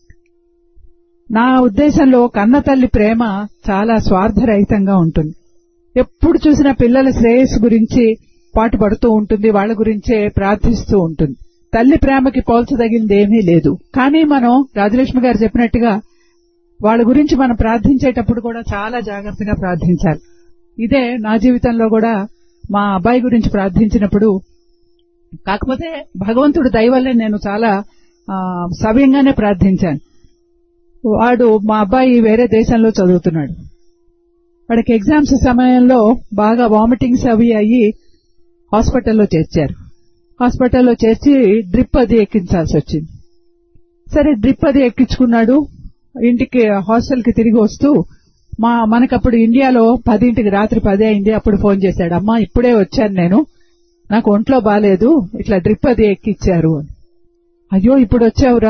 నా ఉద్దేశంలో కన్న తల్లి ప్రేమ చాలా స్వార్థరహితంగా ఉంటుంది ఎప్పుడు చూసినా పిల్లల శ్రేయస్సు గురించి పాటు పడుతూ ఉంటుంది వాళ్ళ గురించే ప్రార్థిస్తూ ఉంటుంది తల్లి ప్రేమకి పోల్చదగింది ఏమీ లేదు కానీ మనం రాజలక్ష్మి గారు చెప్పినట్టుగా వాళ్ళ గురించి మనం ప్రార్థించేటప్పుడు కూడా చాలా జాగ్రత్తగా ప్రార్థించాలి ఇదే నా జీవితంలో కూడా మా అబ్బాయి గురించి ప్రార్థించినప్పుడు కాకపోతే భగవంతుడు దయవల్లే నేను చాలా ఆ, సవ్యంగానే ప్రార్థించాను వాడు మా అబ్బాయి వేరే దేశంలో చదువుతున్నాడు వాడికి ఎగ్జామ్స్ సమయంలో బాగా వామిటింగ్స్ అవి అయ్యి హాస్పిటల్లో చేర్చారు హాస్పిటల్లో చేర్చి డ్రిప్ అది ఎక్కించాల్సి వచ్చింది సరే డ్రిప్ అది ఎక్కించుకున్నాడు ఇంటికి హాస్టల్ కి తిరిగి వస్తూ మా మనకప్పుడు ఇండియాలో పదింటికి రాత్రి పది అయింది అప్పుడు ఫోన్ చేశాడు అమ్మా ఇప్పుడే వచ్చాను నేను నాకు ఒంట్లో బాలేదు ఇట్లా డ్రిప్ అది ఎక్కిచ్చారు అని అయ్యో ఇప్పుడు వచ్చావురా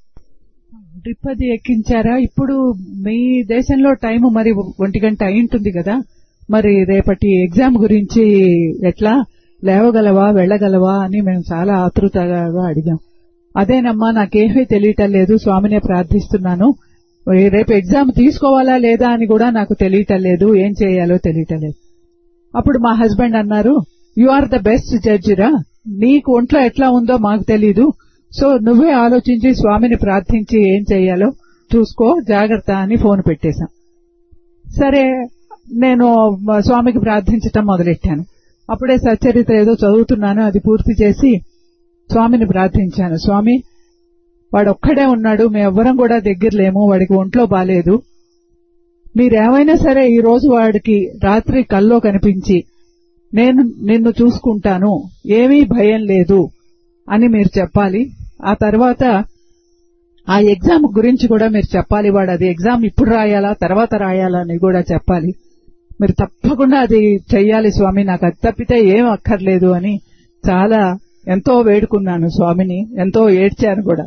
డ్రిప్ అది ఎక్కించారా ఇప్పుడు మీ దేశంలో టైం మరి ఒంటి గంట అయి ఉంటుంది కదా మరి రేపటి ఎగ్జామ్ గురించి ఎట్లా లేవగలవా వెళ్ళగలవా అని మేము చాలా ఆతృతగా అడిగాం అదేనమ్మా నాకేమీ తెలియటం లేదు స్వామినే ప్రార్థిస్తున్నాను రేపు ఎగ్జామ్ తీసుకోవాలా లేదా అని కూడా నాకు తెలియటం లేదు ఏం చేయాలో తెలియటం లేదు అప్పుడు మా హస్బెండ్ అన్నారు యు ఆర్ ద బెస్ట్ జడ్జిరా నీకు ఒంట్లో ఎట్లా ఉందో మాకు తెలీదు సో నువ్వే ఆలోచించి స్వామిని ప్రార్థించి ఏం చేయాలో చూసుకో జాగ్రత్త అని ఫోన్ పెట్టేశాం సరే నేను మా స్వామికి ప్రార్థించటం మొదలెట్టాను అప్పుడే సచ్చరిత్ర ఏదో చదువుతున్నాను అది పూర్తి చేసి స్వామిని ప్రార్థించాను స్వామి వాడు ఒక్కడే ఉన్నాడు మేమెవ్వరం కూడా దగ్గర లేము వాడికి ఒంట్లో బాలేదు మీరేమైనా సరే ఈ రోజు వాడికి రాత్రి కల్లో కనిపించి నేను నిన్ను చూసుకుంటాను ఏమీ భయం లేదు అని మీరు చెప్పాలి ఆ తర్వాత ఆ ఎగ్జామ్ గురించి కూడా మీరు చెప్పాలి వాడు అది ఎగ్జామ్ ఇప్పుడు రాయాలా తర్వాత రాయాలా అని కూడా చెప్పాలి మీరు తప్పకుండా అది చెయ్యాలి స్వామి నాకు అది తప్పితే ఏం అక్కర్లేదు అని చాలా ఎంతో వేడుకున్నాను స్వామిని ఎంతో ఏడ్చాను కూడా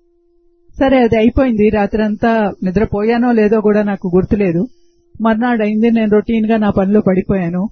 సరే అది అయిపోయింది రాత్రంతా నిద్రపోయానో లేదో కూడా నాకు గుర్తులేదు మర్నాడు అయింది నేను రొటీన్ గా నా పనిలో పడిపోయాను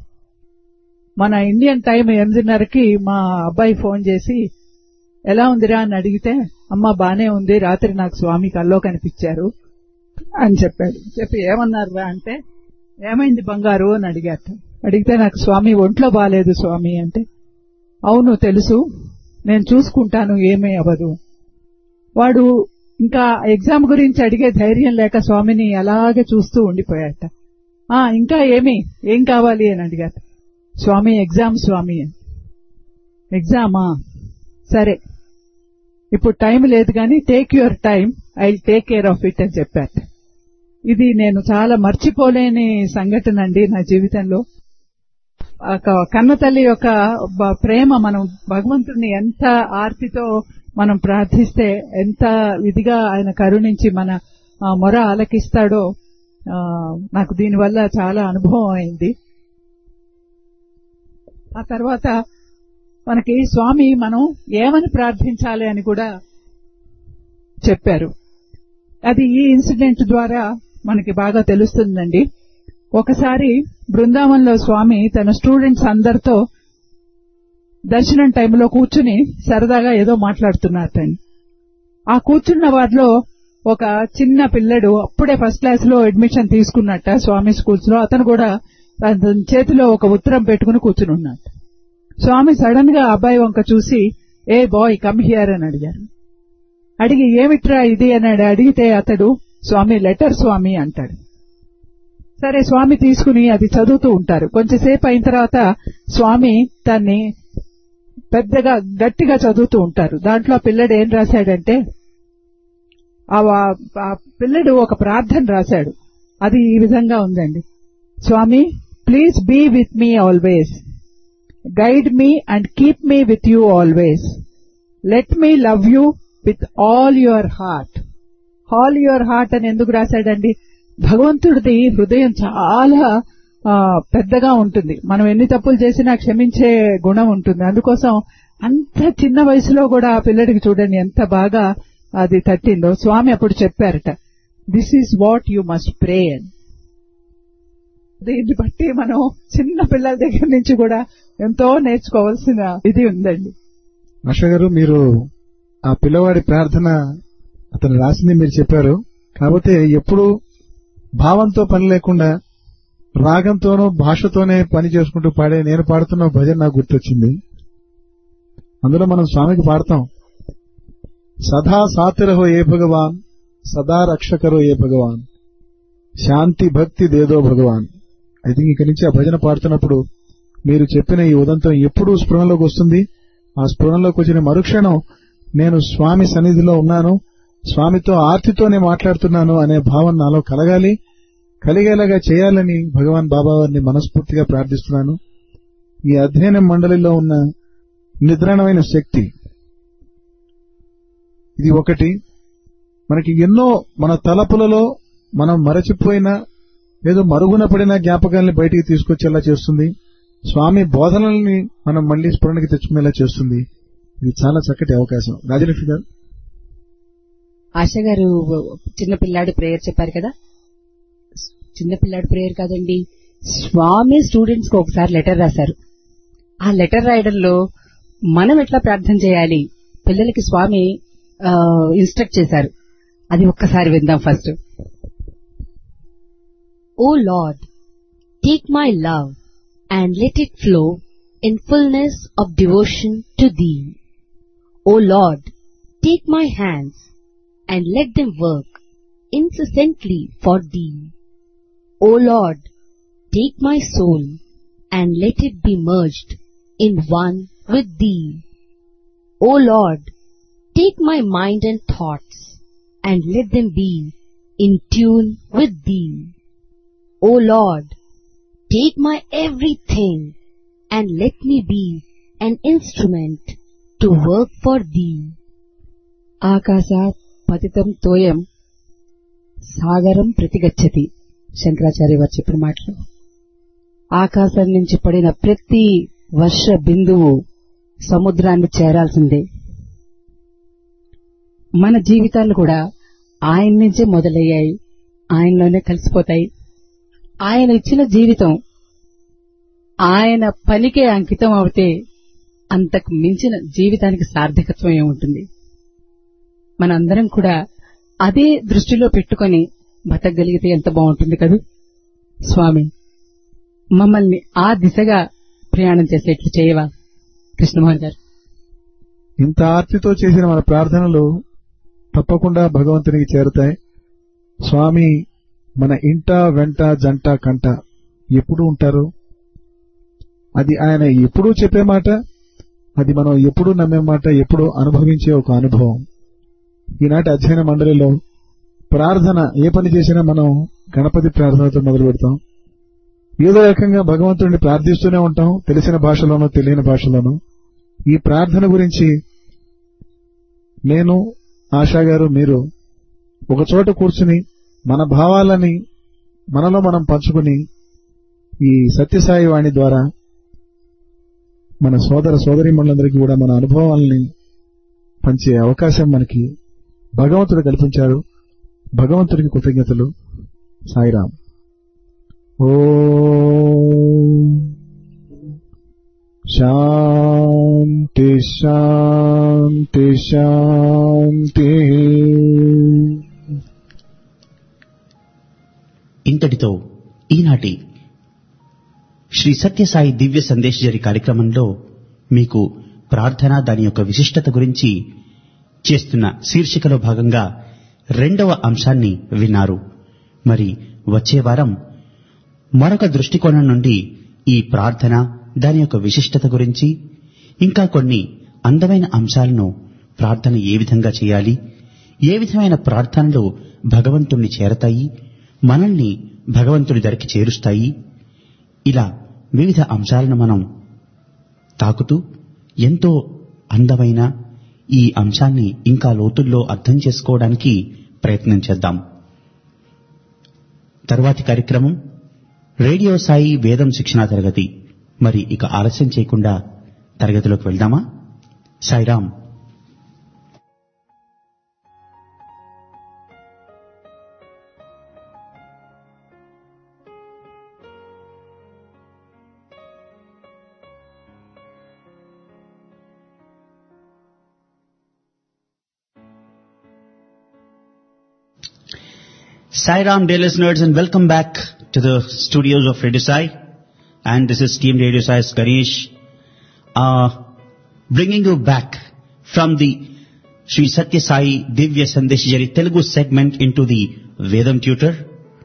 మన ఇండియన్ టైం ఎనిమిదిన్నరకి మా అబ్బాయి ఫోన్ చేసి ఎలా ఉందిరా అని అడిగితే అమ్మ బానే ఉంది రాత్రి నాకు స్వామి కల్లో కనిపించారు అని చెప్పాడు చెప్పి ఏమన్నారా అంటే ఏమైంది బంగారు అని అడిగారు అడిగితే నాకు స్వామి ఒంట్లో బాలేదు స్వామి అంటే అవును తెలుసు నేను చూసుకుంటాను ఏమీ అవ్వదు వాడు ఇంకా ఎగ్జామ్ గురించి అడిగే ధైర్యం లేక స్వామిని అలాగే చూస్తూ ఉండిపోయాట ఆ ఇంకా ఏమి ఏం కావాలి అని అడిగారు స్వామి ఎగ్జామ్ స్వామి అని ఎగ్జామా సరే ఇప్పుడు టైం లేదు కానీ take your time I take care of it అని చెప్పారు ఇది నేను చాలా మర్చిపోలేని సంఘటన అండి నా జీవితంలో ఒక కన్న తల్లి యొక్క బ- ప్రేమ మనం భగవంతుడిని ఎంత ఆర్తితో మనం ప్రార్థిస్తే ఎంత విధిగా ఆయన కరుణించి మన ఆ, మొర ఆలకిస్తాడో ఆ, నాకు దీనివల్ల చాలా అనుభవం అయింది ఆ తర్వాత మనకి స్వామి మనం ఏమని ప్రార్థించాలి అని కూడా చెప్పారు అది ఈ ఇన్సిడెంట్ ద్వారా మనకి బాగా తెలుస్తుందండి ఒకసారి బృందావనంలో స్వామి తన స్టూడెంట్స్ అందరితో దర్శనం టైంలో కూర్చుని సరదాగా ఏదో మాట్లాడుతున్నారటండి ఆ కూర్చున్న వారిలో ఒక చిన్న పిల్లడు అప్పుడే ఫస్ట్ క్లాస్ లో అడ్మిషన్ తీసుకున్నట్ట స్వామి స్కూల్స్ లో అతను కూడా తన చేతిలో ఒక ఉత్తరం పెట్టుకుని కూర్చుని ఉన్నట్ట స్వామి సడన్ గా అబ్బాయి వంక చూసి ఏ బాయ్ కమ్ హియర్ అని అడిగారు అడిగి ఏమిట్రా ఇది అని అడిగితే అతడు స్వామి లెటర్ స్వామి అంటాడు సరే స్వామి తీసుకుని అది చదువుతూ ఉంటారు కొంచెంసేపు అయిన తర్వాత స్వామి దాన్ని పెద్దగా గట్టిగా చదువుతూ ఉంటారు దాంట్లో ఆ పిల్లడు ఏం రాశాడంటే ఆ వా- ఆ పిల్లడు ఒక ప్రార్థన రాశాడు అది ఈ విధంగా ఉందండి Swami please be with me always guide me and keep me with you always let me love you with all your heart all your heart అని ఎందుకు రాశాడండి భగవంతుడిది హృదయం చాలా ఆ, పెద్దగా ఉంటుంది మనం ఎన్ని తప్పులు చేసినా క్షమించే గుణం ఉంటుంది అందుకోసం అంత చిన్న వయసులో కూడా ఆ పిల్లడికి చూడండి ఎంత బాగా అది తట్టిందో స్వామి అప్పుడు చెప్పారట this is what you must pray అని దీన్ని బట్టి మనం చిన్న పిల్లల దగ్గర నుంచి కూడా ఎంతో నేర్చుకోవాల్సిన ఇది ఉందండి ఆశ గారు మీరు ఆ పిల్లవాడి ప్రార్థన అతను రాసింది మీరు చెప్పారు కాకపోతే ఎప్పుడు భావంతో పని లేకుండా రాగంతోనూ భాషతోనే పని చేసుకుంటూ పాడే నేను పాడుతున్న భజన నాకు గుర్తొచ్చింది అందులో మనం స్వామికి పాడతాం సదా సాతిరహో ఏ భగవాన్ సదా రక్షకరో ఏ భగవాన్ శాంతి భక్తి దేదో భగవాన్ ఐ థింక్ ఇక్కడి నుంచి ఆ భజన పాడుతున్నప్పుడు మీరు చెప్పిన ఈ ఉదంతం ఎప్పుడు స్పృహలోకి వస్తుంది ఆ స్పృహలోకి వచ్చిన మరుక్షణం నేను స్వామి సన్నిధిలో ఉన్నాను స్వామితో ఆర్తితోనే మాట్లాడుతున్నాను అనే భావన నాలో కలగాలి కలిగేలాగా చేయాలని భగవాన్ బాబా వారిని మనస్ఫూర్తిగా ప్రార్థిస్తున్నాను ఈ అధ్యయన మండలిలో ఉన్న నిద్రాణమైన శక్తి ఇది ఒకటి మనకి ఎన్నో మన తలపులలో మనం మరచిపోయిన ఏదో మరుగున పడిన జ్ఞాపకాలని బయటికి తీసుకొచ్చేలా చేస్తుంది స్వామి బోధనల్ని మనం మళ్లీ స్ఫురణకి తెచ్చుకునేలా చేస్తుంది ఇది చాలా చక్కటి అవకాశం రాజలక్ష్మి గారు ఆశ గారు చిన్నపిల్లాడి ప్రేయర్ చెప్పారు కదా చిన్నపిల్లాడి ప్రేయర్ కాదండి స్వామి స్టూడెంట్స్ కి ఒకసారి లెటర్ రాశారు ఆ లెటర్ రాయడంలో మనం ఎట్లా ప్రార్థన చేయాలి పిల్లలకి స్వామి ఇన్స్ట్రక్ట్ చేశారు అది ఒక్కసారి విందాం first O Lord, take my love and let it flow in fullness of devotion to Thee. O Lord, take my hands and let them work incessantly for Thee. O Lord, take my soul and let it be merged in one with Thee. O Lord, take my mind and thoughts and let them be in tune with Thee. O Lord, take my everything and let me be an instrument to work for Thee. ఆకాశ పతితం తోయం సాగరం ప్రతిగచ్చతి శంకరాచార్య వారు చెప్పిన మాటలు ఆకాశం నుంచి పడిన ప్రతి వర్ష బిందువు సముద్రాన్ని చేరాల్సిందే మన జీవితాలు కూడా ఆయన నుంచే మొదలయ్యాయి ఆయనలోనే కలిసిపోతాయి ఆయన ఇచ్చిన జీవితం ఆయన పనికే అంకితం అవుతే అంతకు మించిన జీవితానికి సార్థకత్వం ఏముంటుంది మనందరం కూడా అదే దృష్టిలో పెట్టుకొని బతకగలిగితే ఎంత బాగుంటుంది కదూ స్వామి మమ్మల్ని ఆ దిశగా ప్రయాణం చేసేట్లు చేయవా కృష్ణమోహన్ గారు ఇంత ఆర్తితో చేసిన మన ప్రార్థనలు తప్పకుండా భగవంతునికి చేరుతాయి స్వామి మన ఇంట వెంట జంట కంట ఎప్పుడు ఉంటారు అది ఆయన ఎప్పుడూ చెప్పే మాట అది మనం ఎప్పుడూ నమ్మే మాట ఎప్పుడూ అనుభవించే ఒక అనుభవం ఈనాటి అధ్యయన మండలిలో ప్రార్థన ఏ పని చేసినా మనం గణపతి ప్రార్థనతో మొదలు పెడతాం ఏదో రకంగా భగవంతుడిని ప్రార్థిస్తూనే ఉంటాం తెలిసిన భాషలోనూ తెలియని భాషలోనూ ఈ ప్రార్థన గురించి నేను ఆశా గారు మీరు ఒక చోట కూర్చుని మన భావాలని మనలో మనం పంచుకుని ఈ సత్యసాయి వాణి ద్వారా మన సోదర సోదరిమణులందరికీ కూడా మన అనుభవాలని పంచే అవకాశం మనకి భగవంతుడు కల్పించారు భగవంతుడికి కృతజ్ఞతలు సాయిరాం ఓ శాంతి శాంతి శాంతి ఇంతటితో ఈనాటి శ్రీ సత్యసాయి దివ్య సందేశజరి కార్యక్రమంలో మీకు ప్రార్థన దాని యొక్క విశిష్టత గురించి చేస్తున్న శీర్షికలో భాగంగా రెండవ అంశాన్ని విన్నారు మరి వచ్చే వారం మరొక దృష్టికోణం నుండి ఈ ప్రార్థన దాని యొక్క విశిష్టత గురించి ఇంకా కొన్ని అందమైన అంశాలను ప్రార్థన ఏ విధంగా చేయాలి ఏ విధమైన ప్రార్థనలు భగవంతుణ్ణి చేరతాయి మనల్ని భగవంతుడి ధరికి చేరుస్తాయి ఇలా వివిధ అంశాలను మనం తాకుతూ ఎంతో అందమైన ఈ అంశాన్ని ఇంకా లోతుల్లో అర్థం చేసుకోవడానికి ప్రయత్నం చేద్దాం తరువాతి కార్యక్రమం రేడియో సాయి వేదం శిక్షణా తరగతి మరి ఇక ఆలస్యం చేయకుండా తరగతిలోకి వెళ్దామా Sairam Sairam, dear listeners, and welcome back to the studios of Radio Sai. And this is Team Radio Sai's Ganesh, uh, bringing you back from the Sri Satya Sai Divya Sandeshjari Telugu segment into the Vedam tutor.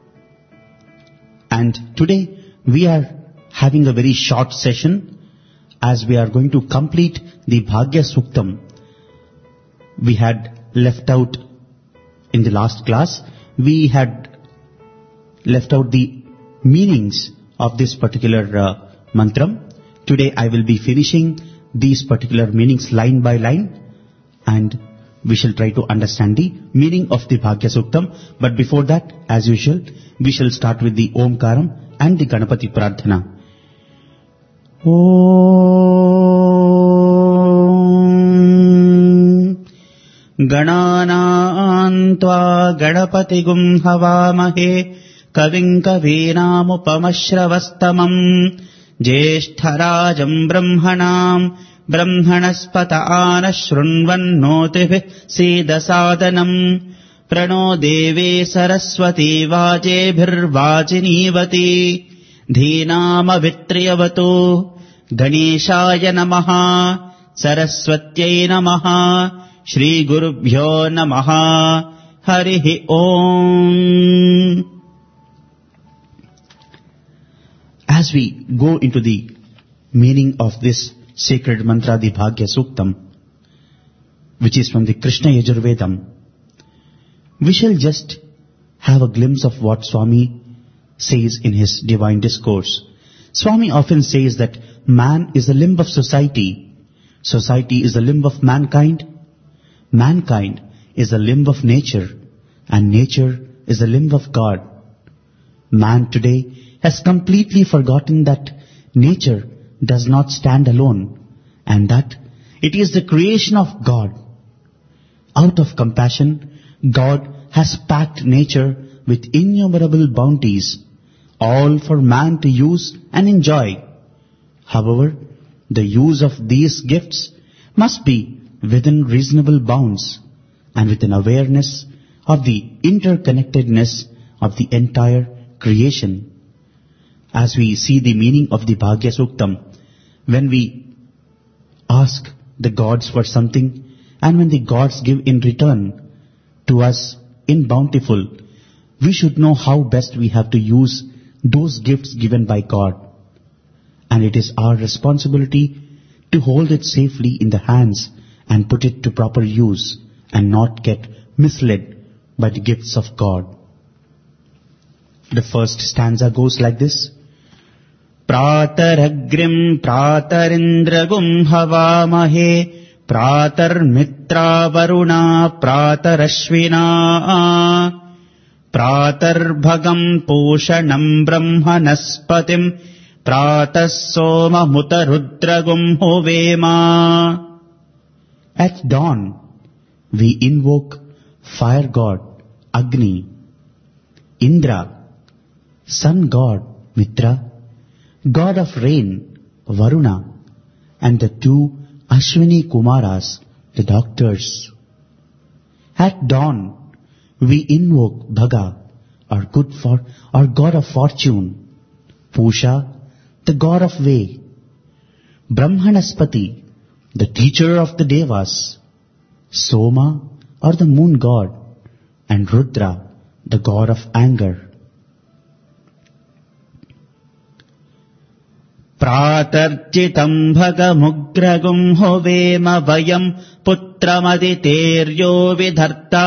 And today we are having a very short session as we are going to complete the Bhagya Suktam. We had left out in the last class, we had left out the meanings of this particular uh, mantram. Today I will be finishing these particular meanings line by line and we shall try to understand the meaning of the Bhagya Suktam. But before that, as usual, we shall start with the Omkaram and the Ganapati Prarthana. Om गणानान्त्वा गणपतिगुम् हवामहे कविम् कवीनामुपमश्रवस्तमम् ज्येष्ठराजम् ब्रह्मणाम् ब्रह्मणस्पत आनः शृण्वन्नोतिभिः सीदसादनम् प्रणो देवे सरस्वती वाजेभिर्वाचिनीवती धीनामभित्र्यवतु गणेशाय नमः सरस्वत्यै नमः श्रीगुरुभ्यो नमः हरिः ओम् As we go into the meaning of this sacred mantra, the Bhagya Suktam, which is from the Krishna Yajurvedam, we shall just have a glimpse of what Swami says in his divine discourse. Swami often says that man is a limb of society, society is a limb of mankind, mankind is a limb of nature, and nature is a limb of God. Man today has completely forgotten that nature does not stand alone and that it is the creation of God. Out of compassion, God has packed nature with innumerable bounties, all for man to use and enjoy. However, the use of these gifts must be within reasonable bounds and with an awareness of the interconnectedness of the entire creation. As we see the meaning of the Bhagya Suktam, when we ask the gods for something and when the gods give in return to us in bountiful, we should know how best we have to use those gifts given by God. And it is our responsibility to hold it safely in the hands and put it to proper use and not get misled by the gifts of God. The first stanza goes like this. प्रातरग्रिम् प्रातरिन्द्रगुम् हवामहे प्रातर्मित्रावरुणा प्रातरश्विना प्रातर्भगम् पूषणम् ब्रह्मणस्पतिम् प्रातः सोममुतरुद्रगुम् हुवेमा At dawn, we invoke fire god Agni, Indra, sun god Mitra, god of rain Varuna, and the two Ashwini Kumaras, the doctors. At dawn, we invoke Bhaga, our good for, our god of fortune, Pusha, the god of way, Brahmanaspati, the teacher of the Devas, Soma, or the moon god, and Rudra, the god of anger. प्रातर्जितम् भगमुग्रगुंहुवेम वयम् पुत्रमदितेर्यो विधर्ता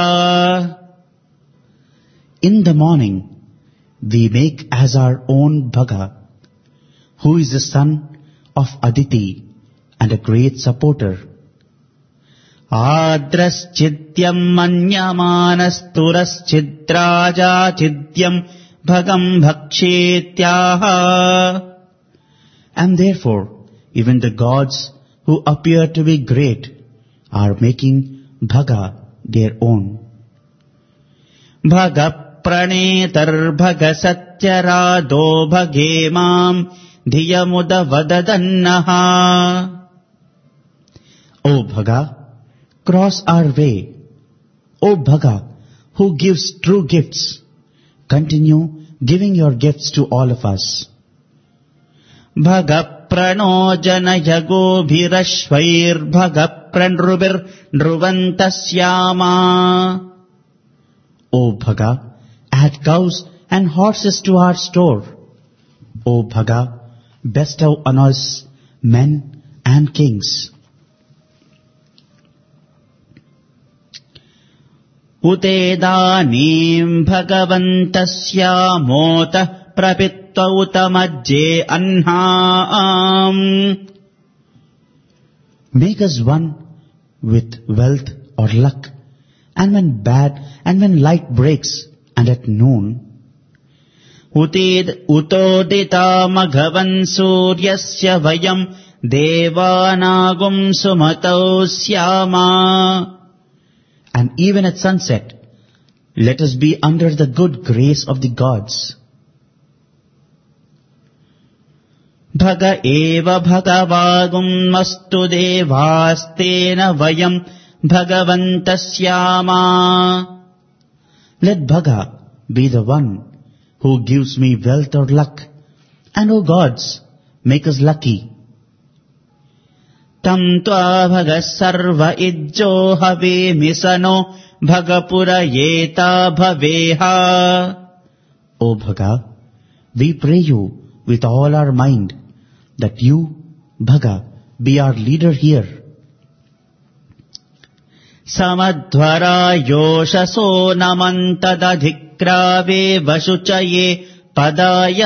In the morning, we make as our own Bhaga, who is the son of Aditi and a great supporter. आद्रश्चिद्यम् मन्यमानस्तुरश्चिद्राजाचिद्यम् भगम् भक्षेत्याह And therefore, even the gods who appear to be great are making Bhaga their own. भगप्रणेतर्भगसत्यरादो भगे माम् धियमुदवददन्नः O Bhaga, cross our way. O Bhaga, who gives true gifts, continue giving your gifts to all of us. भगप्रणो जनयगोभिरश्वैर्भगप्रणृभिर्नृवन्तस्यामा O Bhaga, add cows and horses to our store. O Bhaga, bestow on us men and kings. उतेदानीम् भगवन्तस्यामोतः प्रपित्व उत मज्जे अह्नाम् Make us one with wealth or luck, and when bad, and when light breaks, and at noon, उतेद् उतोदितामघवन् सूर्यस्य वयम् देवानागुम् सुमतौ स्यामा And even at sunset, let us be under the good grace of the gods. भग एव भगवागुमस्तु देवास्तेन वयम् भगवन्तस्यामा Let Bhaga be the one who gives me wealth or luck, and O gods, make us lucky. तम् त्वा भगः सर्व इज्जो हवेमि स नो भगपुरयेता भवेह O Bhaga, we pray you with all our mind that you, Bhaga, be our leader here. समध्वरा योषसो नमन्तदधिक्रावे वशुचये पदाय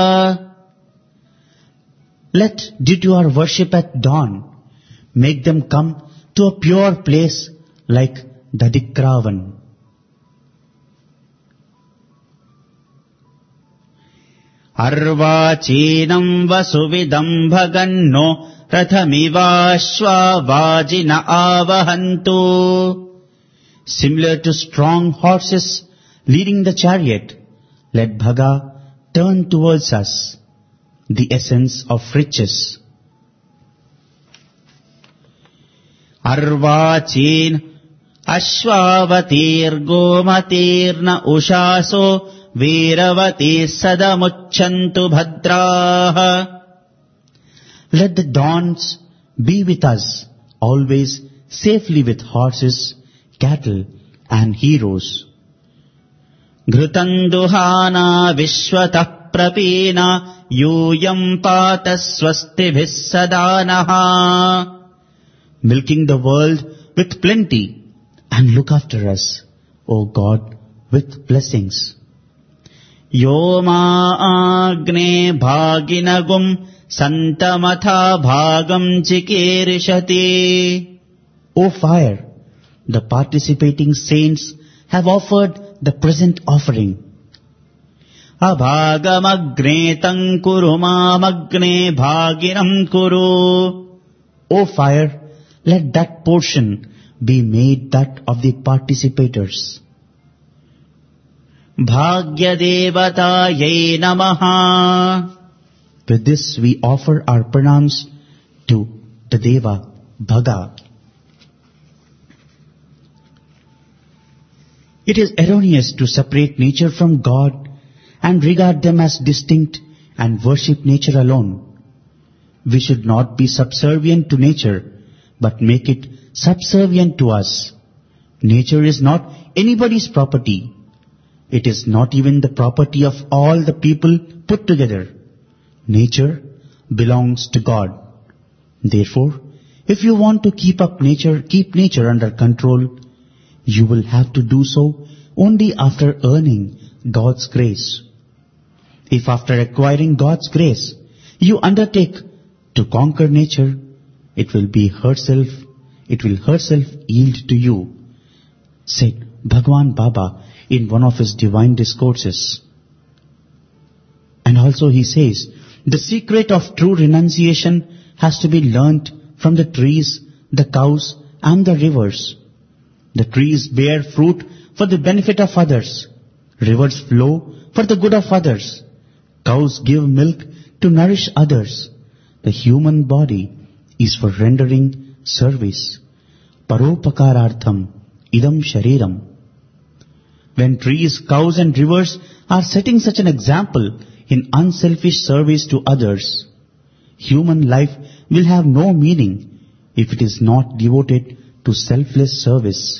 Let, due to our worship at dawn, make them come to a pure place like Dadikravan. अर्वाचीनम् वसुविदम् भगन्नो रथमिवाश्वा वाजिन आवहन्तु Similar to strong horses leading the chariot, let Bhaga turn towards us the essence of riches. अर्वाचीन् अश्वावतीर्गोमतीर्न उषासो वीरवतीः सदमुच्छन्तु भद्राः Let the dawns be with us, always safely with horses, cattle and heroes. घृतन्दुहाना विश्वतः प्रपीना यूयम् पात स्वस्तिभिः सदा नः milking the world with plenty and look after us, O God, with blessings. Yo agne bhaginagum santamatha bhagam chikerishati. O fire, the participating saints have offered the present offering. Abhagamagre tankuru mamagne bhaginam kuru. O fire, let that portion be made that of the participators. Bhagyadevataye namaha. With this we offer our pranams to the Deva Bhaga. It is erroneous to separate nature from God and regard them as distinct and worship nature alone. We should not be subservient to nature but make it subservient to us. Nature is not anybody's property. It is not even the property of all the people put together. Nature, belongs to God. Therefore, if you want to keep up nature, keep nature under control, you will have to do so only after earning God's grace. If after acquiring God's grace, you undertake to conquer nature, it will be herself, it will herself yield to you, said Bhagwan Baba in one of his divine discourses. And also he says, the secret of true renunciation has to be learnt from the trees, the cows and the rivers. The trees bear fruit for the benefit of others. Rivers flow for the good of others. Cows give milk to nourish others. The human body is for rendering service. Paropakarartham idam shariram. When trees, cows and rivers are setting such an example in unselfish service to others, human life will have no meaning if it is not devoted to selfless service.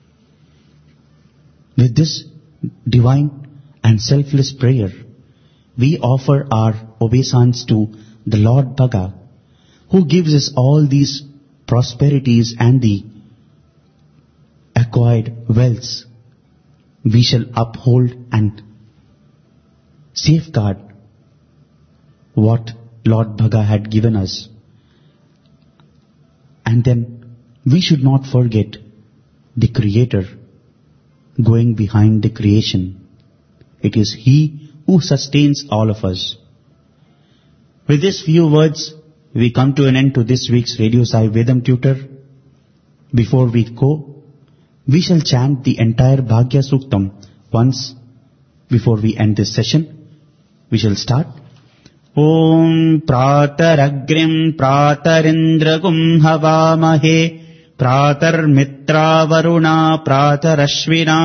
With this divine and selfless prayer, we offer our obeisance to the Lord Bhaga, who gives us all these prosperities and the acquired wealths. We shall uphold and safeguard what Lord Bhaga had given us. And then we should not forget the Creator going behind the creation. It is He who sustains all of us. With these few words, we come to an end to this week's Radio Sai Vedam tutor. Before we go, we shall chant the entire Bhagya Suktam once before we end this session. We shall start. ॐ प्रातरग्रिम् प्रातरिन्द्रगुम् हवामहे प्रातर्मित्रावरुणा प्रातरश्विना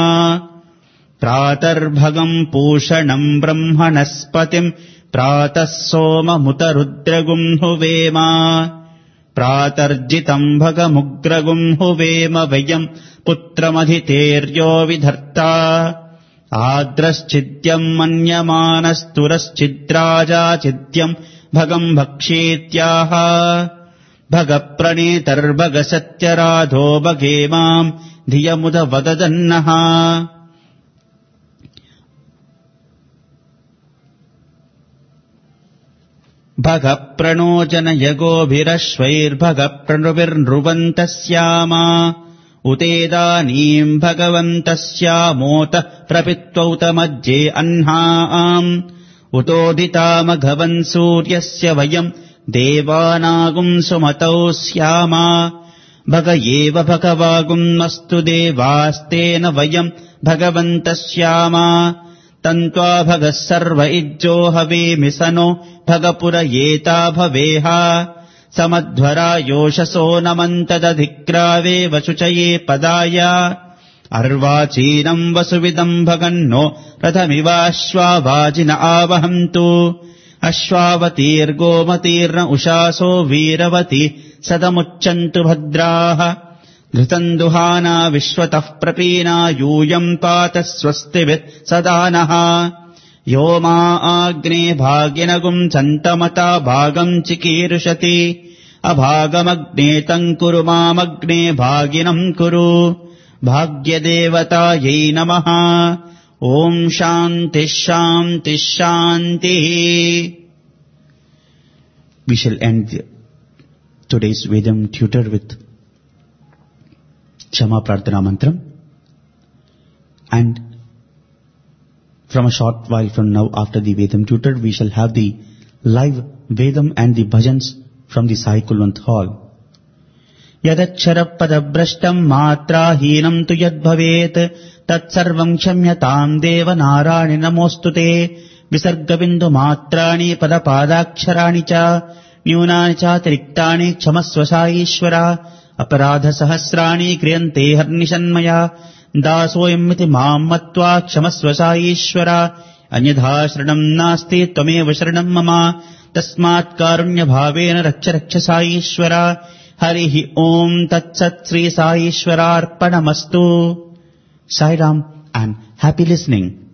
प्रातर्भगम् पूषणम् ब्रह्मणस्पतिम् प्रातः सोममुतरुद्रगुम् हुवेम प्रातर्जितम् भगमुग्रगुम् हुवेम वयम् पुत्रमधितेर्यो विधर्ता आद्रश्चिद्यम् मन्यमानस्तुरश्चिद्राजाचिद्यम् भगम् भक्षेत्याह भगप्रणेतर्भगसत्यराधो भगे माम् धियमुद वददन्नः भगप्रणोजनयगोभिरश्वैर्भगप्रणुभिर्नृवन्तः स्यामा उतेदानीम् भगवन्तस्यामोत प्रपित्वौतमज्जे अह्नाम् उतोदितामघवन् सूर्यस्य वयम् देवानागुम् सुमतौ स्यामा भग एव भगवागुन्मस्तु देवास्तेन वयम् भगवन्तः स्यामा तन्त्वा भगः सर्व इज्जो हवेमि स नो भगपुर एता भवेह समध्वरा योषसो नमन्तदधिक्रावे वशुचये पदाय अर्वाचीनम् वसुविदम् भगन्नो रथमिवाश्वावाजिन आवहन्तु अश्वावतीर्गोमतीर्न उषासो वीरवती सदमुच्चन्तु भद्राः घृतम् दुहाना विश्वतः प्रपीना यूयम् पात स्वस्तिभिः सदा नः यो मा आग्ने भाग्यनगुम् सन्तमता भागम् चिकीर्षति अभागमग्ने तम् कुरु मामग्ने भागिनम् कुरु भाग्यदेवतायै नमः ॐ शान्तिः शान्तिः शान्तिः We shall end today's Vedam tutor with Kshama Prarthana Mantram. And from a short while from now after the Vedam tutor, we shall have the live Vedam and the bhajans from the Sai Kulwant Hall. यदक्षरपदभ्रष्टम् मात्राहीनम् तु यद्भवेत् तत्सर्वम् क्षम्यताम् देव नारायण नमोऽस्तु ते विसर्गबिन्दुमात्राणि पदपादाक्षराणि च न्यूनानि चातिरिक्तानि क्षमस्व साईश्वर अपराधसहस्राणि क्रियन्ते हर्निशन्मया दासोऽयमिति माम् मत्वा क्षमस्व साईश्वर अन्यथा शरणम् नास्ति त्वमेव शरणम् मम तस्मात् कारुण्यभावेन रक्ष रक्ष साईश्वर हरिः ओम् तत्सत् Shri साईश्वरार्पणमस्तु Sai Ram and happy listening.